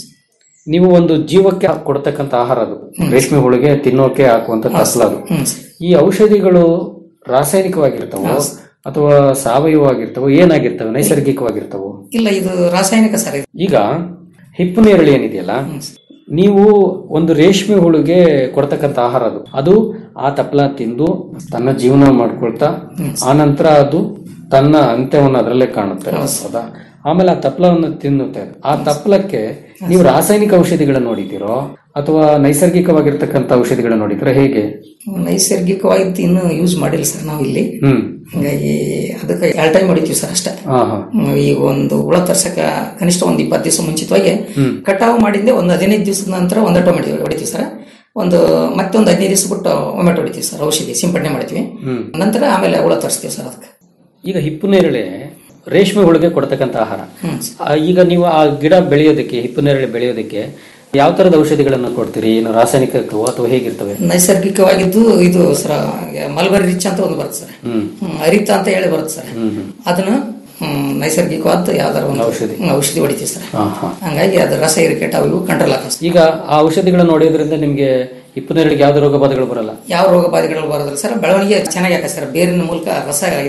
ನೀವು ಒಂದು ಜೀವಕ್ಕೆ ಕೊಡ್ತಕ್ಕಂಥ ಆಹಾರ ಅದು ರೇಷ್ಮೆ ಹುಳಿಗೆ ತಿನ್ನೋಕೆ ಹಾಕುವಂತ ತಸ್ಲ ಅದು ಹ್ಮ್ ಸರ್. ಈ ಔಷಧಿಗಳು ರಾಸಾಯನಿಕವಾಗಿರ್ತಾವೋ ಅಥವಾ ಸಾವಯವವಾಗಿರ್ತಾವೋ ಏನಾಗಿರ್ತವೆ ನೈಸರ್ಗಿಕವಾಗಿರ್ತಾವೋ ಇಲ್ಲ ಇದು ರಾಸಾಯನಿಕ ಸರ್ ಇದು ಈಗ ಹಿಪ್ಪು ನೇರಳೆ ಏನಿದೆಯಲ್ಲ ನೀವು ಒಂದು ರೇಷ್ಮೆ ಹುಳುಗೆ ಕೊಡ್ತಕ್ಕಂಥ ಆಹಾರ ಅದು ಅದು ಆ ತಪ್ಪಲ ತಿಂದು ತನ್ನ ಜೀವನ ಮಾಡ್ಕೊಳ್ತಾ ಆ ನಂತರ ಅದು ತನ್ನ ಅಂತ್ಯವನ್ನು ಅದರಲ್ಲೇ ಕಾಣುತ್ತೆ ಹೌದಾ ಆಮೇಲೆ ಆ ತಪ್ಪಲವನ್ನು ತಿನ್ನುತ್ತೆ ಆ ತಪ್ಪಲಕ್ಕೆ ನೀವು ರಾಸಾಯನಿಕ ಔಷಧಿಗಳನ್ನು ನೋಡಿದ್ದೀರೋ ಅಥವಾ ನೈಸರ್ಗಿಕವಾಗಿರ್ತಕ್ಕಂಥ ಔಷಧಿಗಳನ್ನು ನೋಡಿದ್ರೆ ಹೇಗೆ ನೈಸರ್ಗಿಕವಾಗಿ ಇನ್ನೂ ಯೂಸ್ ಮಾಡಿಲ್ಲ ಸರ್ ನಾವು ಇಲ್ಲಿ ಹ್ಮ್ ಹಂಗಾಗಿ ಅದಕ್ಕೆ ಎರಡು ಟೈಮ್ ಹೊಡಿತೀವಿ ಸರ್ ಅಷ್ಟೇ ಹಾ ಹಾ ಹ್ಮ್, ಈಗ ಒಂದು ಹುಳ ತರ್ಸಕ ಕನಿಷ್ಠ ಒಂದು ಇಪ್ಪತ್ತು ದಿವಸ ಮುಂಚಿತವಾಗಿ ಹ್ಮ್. ಕಟಾವು ಮಾಡಿಂದೆ ಒಂದು ಹದಿನೈದು ದಿವಸದ ನಂತರ ಒಂದು ಟೊಮೆಟೊ ಹೊಡಿತೀವಿ ಸರ್ ಒಂದು ಮತ್ತೆ ಒಂದು ಹದಿನೈದು ದಿವಸ ಬಿಟ್ಟು ಒಮೆಟೊ ಹೊಡಿತೀವಿ ಸರ್ ಔಷಧಿ ಸಿಂಪಡಣೆ ಮಾಡ್ತೀವಿ ಹ್ಮ್ ನಂತರ ಆಮೇಲೆ ಹುಳ ತರಿಸ್ತೀವಿ ಸರ್ ಅದಕ್ಕೆ ಈಗ ಹಿಪ್ಪು ನೇರಳೆ ರೇಷ್ಮೆ ಹುಳುಗೆ ಕೊಡ್ತಕ್ಕಂಥ ಆಹಾರ ಹ್ಮ್. ಆ, ಈಗ ನೀವು ಆ ಗಿಡ ಬೆಳೆಯೋದಕ್ಕೆ ಹಿಪ್ಪು ನೇರಳೆ ಬೆಳೆಯೋದಕ್ಕೆ ಯಾವ ತರದ ಔಷಧಿಗಳನ್ನು ಕೊಡ್ತೀರಿ ಏನು ರಾಸಾಯನಿಕಕ್ಕೋ ಅಥವಾ ಹೇಗಿರ್ತವೆ ನೈಸರ್ಗಿಕವಾಗಿದ್ದು ಇದು ಸರ್ ಮಲ್ಬರಿ ರಿಚ್ ಅಂತ ಒಂದು ಬರುತ್ತೆ ಸರ್ ಹ್ಮ್ ಹ್ಮ್, ಅರಿತ ಅಂತ ಹೇಳಿ ಬರುತ್ತೆ ಸರ್ ಹ್ಮ್ ಹ್ಮ್ ಅದನ್ನ ಹ್ಮ್, ನೈಸರ್ಗಿಕವಾದ ಯಾವ್ದಾರ ಒಂದು ಔಷಧಿ. ಹ್ಮ್, ಔಷಧಿ ಹೊಡಿತೀವಿ ಸರ್ ಹಾ ಹಾ ಹಂಗಾಗಿ ಅದು ರಸ ಇರಿಕೆಟ್ ಅವು ಕಂಟ್ರೋಲ್ ಆಗ್ತದೆ ಈಗ ಆ ಔಷಧಿಗಳನ್ನು ಹೊಡೆಯೋದ್ರಿಂದ ನಿಮ್ಗೆ ಹಿಪ್ಪು ನೇರಳೆಗೆ ಯಾವ್ದು ರೋಗ ಬಾಧೆಗಳು ಬರಲ್ಲ ಯಾವ ರೋಗ ಬಾಧೆಗಳು ಬರೋದಿಲ್ಲ ಸರ್ ಬೆಳವಣಿಗೆ ಚೆನ್ನಾಗಿ ಆಗ ಸರ್ ಬೇರಿನ ಮೂಲಕ ರಸ ಇದನ್ನ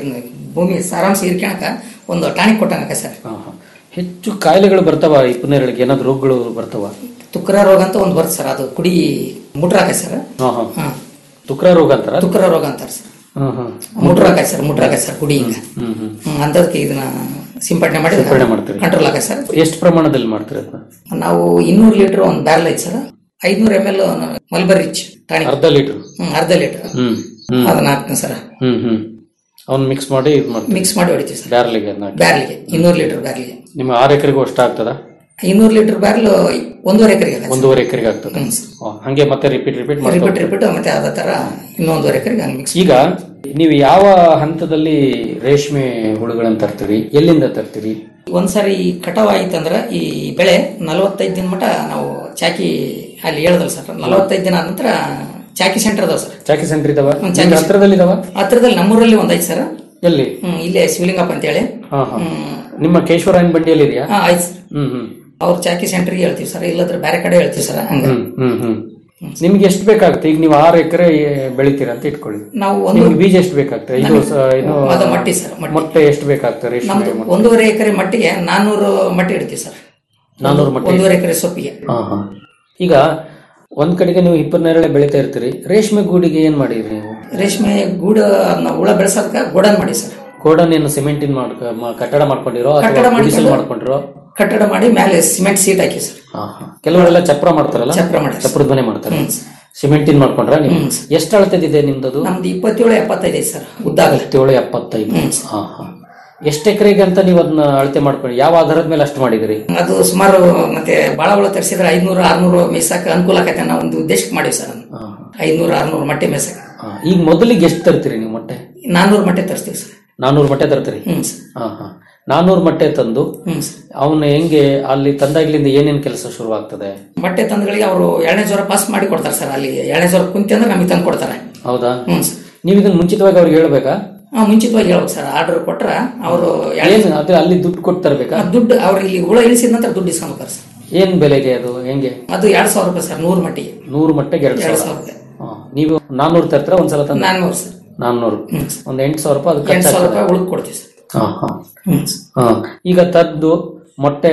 ಭೂಮಿ ಸಾರಾಂಶ ಹೀರ್ಕೊಳಕ ಒಂದು ಟಾನಿಕ್ ಕೊಟ್ಟಂಗ ಸರ್ ಹಾ, ಹಾ. ಹೆಚ್ಚು ಕಾಯಿಲೆಗಳು ಬರ್ತಾವ ಈ ಪುನರ್ಗಳಿಗೆ ಏನಾದ್ರು ರೋಗಗಳು ಬರ್ತಾವ ತುಕ್ಕರ ರೋಗ ಅಂತ ಒಂದು ಬರುತ್ತೆ ಸರ್ ಅದು ಕುಡಿ ಮುಟ್ರಾಕ ಸರ್ ಹಾ ಹಾ ಹಾ ತುಕ್ರ ರೋಗ ಅಂತಾರ ತುಕ್ಕರ ರೋಗ ಅಂತಾರೆ ಸರ್ ಹಾ ಹಾ ಮುಟ್ರಾಕ ಸರ್ ಮುಟ್ರಾಕ ಸರ್ ಕುಡಿ ಹಿಂಗ ಹ್ಮ್ ಹ್ಮ್ ಹ್ಮ್, ಅಂಥದಕ್ಕೆ ಇದನ್ನ ಸಿಂಪಡಣೆ ಮಾಡಿ ಸಿಂಪಡಣೆ ಮಾಡ್ತೀರಿ ಕಂಟ್ರೋಲ್ ಆಗ ಸರ್ ಎಷ್ಟು ಪ್ರಮಾಣದಲ್ಲಿ ಮಾಡ್ತೀರಿ ಅದನ್ನ ನಾವು ಇನ್ನೂರು ಲೀಟರ್ ಒಂದು ಬ್ಯಾರಲ್ ಐತೆ ಸರ್ ಐದ್ನೂರ M L mulberry rich tonic ಅರ್ಧ ಲೀಟರ್ ಹ್ಮ್, ಅರ್ಧ ಲೀಟರ್ ಹ್ಮ್ ಹ್ಮ್ ಅದನ್ನ ಹಾಕ್ತೀನಿ ಸರ್ ಹ್ಮ್ ಹ್ಮ್ ಅವ್ನ್ ಮಿಕ್ಸ್ ಮಾಡಿ ಇದು ಮಾಡ್ತೀವಿ ಮಿಕ್ಸ್ ಮಾಡಿ ಹೊಡಿತೀವಿ ಸರ್ ಬ್ಯಾರ್ಲಿಗೆ ಅದನ್ನ ಹಾಕಿ. ಬ್ಯಾರ್ಲಿಗೆ ಇನ್ನೂರು ಲೀಟರ್ ಬ್ಯಾರ್ಲಿಗೆ ನಿಮ್ಮ ಆರು ಎಕರೆಗೂ ಅಷ್ಟ ಆಗ್ತದ ಇನ್ನೂರು ಲೀಟರ್ ಬ್ಯಾರಲ್ ಒಂದೂವರೆ ಎಕರೆಗೆ ಆಗುತ್ತೆ ಒಂದೂವರೆ ಎಕರೆಗೆ ಆಗ್ತದ ಹ್ಮ್. ಆ, ಹಂಗೆ ಮತ್ತೆ ರಿಪೀಟ್ ರಿಪೀಟ್ ರಿಪೀಟ್ ರಿಪೀಟ್ ಮತ್ತೆ ಅದೇ ತರ ಇನ್ನೊಂದೂವರೆ ಎಕರೆಗೆ ಹಂಗೆ ಮಿಕ್ಸ್ ಈಗ ನೀವು ಯಾವ ಹಂತದಲ್ಲಿ ರೇಷ್ಮೆ ಹುಳುಗಳನ್ನ ತರ್ತೀರಿ ಎಲ್ಲಿಂದ ತರ್ತೀರಿ ಒಂದ್ಸಾರಿ ಕಟಾವ್ ಆಯ್ತಂದ್ರ ಈ ಬೆಳೆ ನಲವತ್ತೈದು ದಿನ ಮಟ ನಾವು ಚಾಕಿ ಅಲ್ಲಿ ಹೇಳ್ದಲ್ಲ ಸರ್ ನಲವತ್ತೈದು ದಿನ ಆದ ನಂತರ ಚಾಕಿ ಸೆಂಟರ್ ಅದಾವ ಸರ್ ಚಾಕಿ ಸೆಂಟರ್ ಇದಾವ ಹ್ಮ್, ಚಾಕಿ ನಿಮ್ಗೆ ಹತ್ರದಲ್ಲಿ ಇದಾವ ಹತ್ರದಲ್ಲಿ ನಮ್ಮೂರಲ್ಲಿ ಒಂದ್ ಐತೆ ಸರ್ ಎಲ್ಲಿ ಹ್ಮ್, ಇಲ್ಲೇ ಶಿವಲಿಂಗಪ್ಪ ಅಂತೇಳಿ ಹಾ ಹಾ ನಿಮ್ಮ ಕೇಶವರಾಯನ್ ಬಂಡಿಯಲ್ಲಿ ಇದೆಯಾ ಹಾ ಆಯ್ತು ಸರ್ ಹ್ಮ್ ಹ್ಮ್ ಅವ್ರ ಚಾಕಿ ಸೆಂಟರ್ಗೆ ಹೇಳ್ತೀವಿ ಸರ್ ಇಲ್ಲದ್ರೆ ಬೇರೆ ಕಡೆ ಹೇಳ್ತೀವಿ ಸರ್ ಹಂಗ ಹ್ಮ್ ಹ್ಮ್ ಹ್ಮ್ ನಿಮ್ಗೆ ಎಷ್ಟು ಬೇಕಾಗುತ್ತೆ ಈಗ ನೀವು ಆರು ಎಕರೆ ಬೆಳಿತೀರಾ ಅಂತ ಇಟ್ಕೊಳ್ಳಿ ನಾವು ಒಂದು ನಿಮ್ಗೆ ಬೀಜ ಎಷ್ಟು ಬೇಕಾಗ್ತದೆ ಇದು ನಮಗೆ- ಸ- ಇದು ಅದು ಮಟ್ಟಿ ಸರ್, ಮಟ್ಟಿ. ಮೊಟ್ಟೆ ಎಷ್ಟು ಬೇಕಾಗ್ತದೆ ರೇಷ್ಮೆ ನಮ್ದು ಮೊಟ್ಟೆ? ಒಂದೂವರೆ ಎಕರೆ ಮಟ್ಟಿಗೆ ನಾನ್ನೂರು ಮಟ್ಟಿ ಇಡ್ತೀವಿ ಸರ್ ನಾನ್ನೂರು ಮೊಟ್ಟೆ ಒಂದೂವರೆ ಎಕರೆ ಸೊಪ್ಪಿಗೆ ಹಾ ಹಾ ಈಗ ಒಂದ್ ಕಡೆಗೆ ನೀವು ಹಿಪ್ಪನೇರಳೆ ಬೆಳಿತಾ ಇರ್ತೀರಿ ರೇಷ್ಮೆ ಗೂಡಿಗೆ ಏನ್ ಮಾಡಿರಿ ನೀವು ರೇಷ್ಮೆ ಗೂಡು ಅದನ್ನ ಹುಳ ಬೆಳೆಸೋದಕ್ಕೆ ಗೋಡನ್ ಮಾಡಿ ಸರ್ ಗೋಡನ್ ಏನು ಸಿಮೆಂಟಿನ್ ಮಾಡ್ಕ ಮ- ಕಟ್ಟಡ ಮಾಡ್ಕೊಂಡಿರೋ ಕಟ್ಟಡ ಅಥವಾ ಮಾಡಿ ಗುಡಿಸಲು ಕೆಲವು- ಮಾಡ್ಕೊಂಡಿರೋ ಕಟ್ಟಡ ಮಾಡಿ ಮೇಲೆ ಸಿಮೆಂಟ್ ಸೀಟ್ ಹಾಕಿ ಸರ್ ಹಾ ಹಾ ಕೆಲವರೆಲ್ಲ ಚಪ್ರ ಮಾಡ್ತಾರಲ್ಲ ಚಪ್ರ ಮಾಡ್ತಾರೆ. ಚಪ್ರದ ಮನೆ ಮಾಡ್ತಾರೆ ಹ್ಮ್. ಸಿಮೆಂಟಿನ್ ಮಾಡ್ಕೊಂಡ್ರ ನೀವು ಎಷ್ಟು ಅಳತೆದಿದೆ ನಿಮ್ದದು ನಮ್ದು ಇಪ್ಪತ್ತೇಳು ಎಪ್ಪತ್ತೈದು ಐತೆ ಸರ್ ಉದ್ದಾಗಲ ಇಪ್ಪತ್ತೇಳು ಎಪ್ಪತ್ತೈದು ಹಾ ಹಾ ಎಷ್ಟು ಎಕರೆಗೆ ಅಂತ ನೀವು ಅದನ್ನ ಅಳತೆ ಮಾಡ್ಕೊಂಡು ಯಾವ ಆಧಾರದ ಮೇಲೆ ಅಷ್ಟು ಮಾಡಿದಿರಿ ಅದು ಸುಮಾರು ಮತ್ತೆ ಬಾಳ ಹುಳ ತರಿಸಿದ್ರೆ ಐದ್ನೂರು ಆರ್ನೂರು ಮೇಯ್ಸಕ್ಕೆ ಅನುಕೂಲ ಆಗತ್ತೆ ಅನ್ನೋ ಒಂದು ಉದ್ದೇಶಕ್ಕೆ ಮಾಡಿವಿ ಸರ್ ಅದನ್ನ. ಐದ್ನೂರು ಆರ್ನೂರು ಮೊಟ್ಟೆ ಮೇಯ್ಸಕ್ಕೆ ಹಾ, ಈಗ ಮೊದಲಿಗೆ ಎಷ್ಟು ತರ್ತೀರಿ ನೀವು ಮೊಟ್ಟೆ ನಾನ್ನೂರು ಮೊಟ್ಟೆ ತರಿಸ್ತೀವಿ ಸರ್ ನಾನೂರು ಮೊಟ್ಟೆ ತರ್ತೀರಿ ಹ್ಮ್ ಸರ್ ಹಾ ಹಾ ನಾನೂರು ಮೊಟ್ಟೆ ತಂದು ಹ್ಮ್ ಸರ್ ಅವನ್ನ ಹೆಂಗೆ ಅಲ್ಲಿ ತಂದಾಗ್ಲಿಂದ ಏನೇನ್ ಕೆಲಸ ಶುರು ಆಗ್ತದೆ ಮೊಟ್ಟೆ ತಂದಗಳಿಗೆ ಅವರು ಎರಡನೇ ಜ್ವರ ಪಾಸ್ ಮಾಡಿ ಕೊಡ್ತಾರೆ ಸರ್ ಅಲ್ಲಿ ಎರಡನೇ ಜ್ವರ ಕುಂತಿ ಅಂದ್ರೆ ನಮಗೆ ತಂದು ಕೊಡ್ತಾರೆ ಹೌದಾ ಹ್ಮ್ ಸರ್ ನೀವು ಇದನ್ನ ಮುಂಚಿತವಾಗಿ ಅವ್ರಿಗೆ ಹೇಳ್ಬೇಕಾ ಹಾ ಮುಂಚಿತವಾಗಿ ಹೇಳ್ಬೇಕು ಸರ್ ಆರ್ಡರ್ ಕೊಟ್ರ ಅವರು ಏನು ಅದೇ ಅಲ್ಲಿ ದುಡ್ಡು ಕೊಟ್ಟು ತರ್ಬೇಕಾ ದುಡ್ಡು ಅವ್ರು ಇಲ್ಲಿ ಹುಳ ಇಳಿಸಿದ ನಂತರ ದುಡ್ಡು ಇಸ್ಕೊಂಡ್ತಾರೆ ಸರ್ ಏನ್ ಬೆಲೆಗೆ ಅದು ಹೆಂಗೆ ಅದು ಎರಡ್ ಸಾವಿರ ರೂಪಾಯಿ ಸರ್ ನೂರು ಮಟ್ಟಿಗೆ ನೂರು ಮೊಟ್ಟೆಗೆ ಎರಡು ಎರಡ್ ಸಾವಿರ ಸಾವಿರ ರೂಪಾಯಿ ಹಾ, ನೀವು ನಾನ್ನೂರು ತರ್ತೀರ ಒಂದ್ಸಲ ತಂದ ನಾನ್ನೂರು ಸರ್ ನಾನ್ನೂರು ಒಂದ್ ಎಂಟು ಸಾವಿರ ರೂಪಾಯಿ ಅದು ಎಂಟು ಸಾವಿರ ಖರ್ಚಾಗ್ತದೆ ರೂಪಾಯಿ ಉಳಿದು ಕೊಡ್ತೀವಿ ಸರ್ ಹಾ ಹಾ ಹ್ಮ್ ಹಾ ಈಗ ತದ್ದು ಮೊಟ್ಟೆ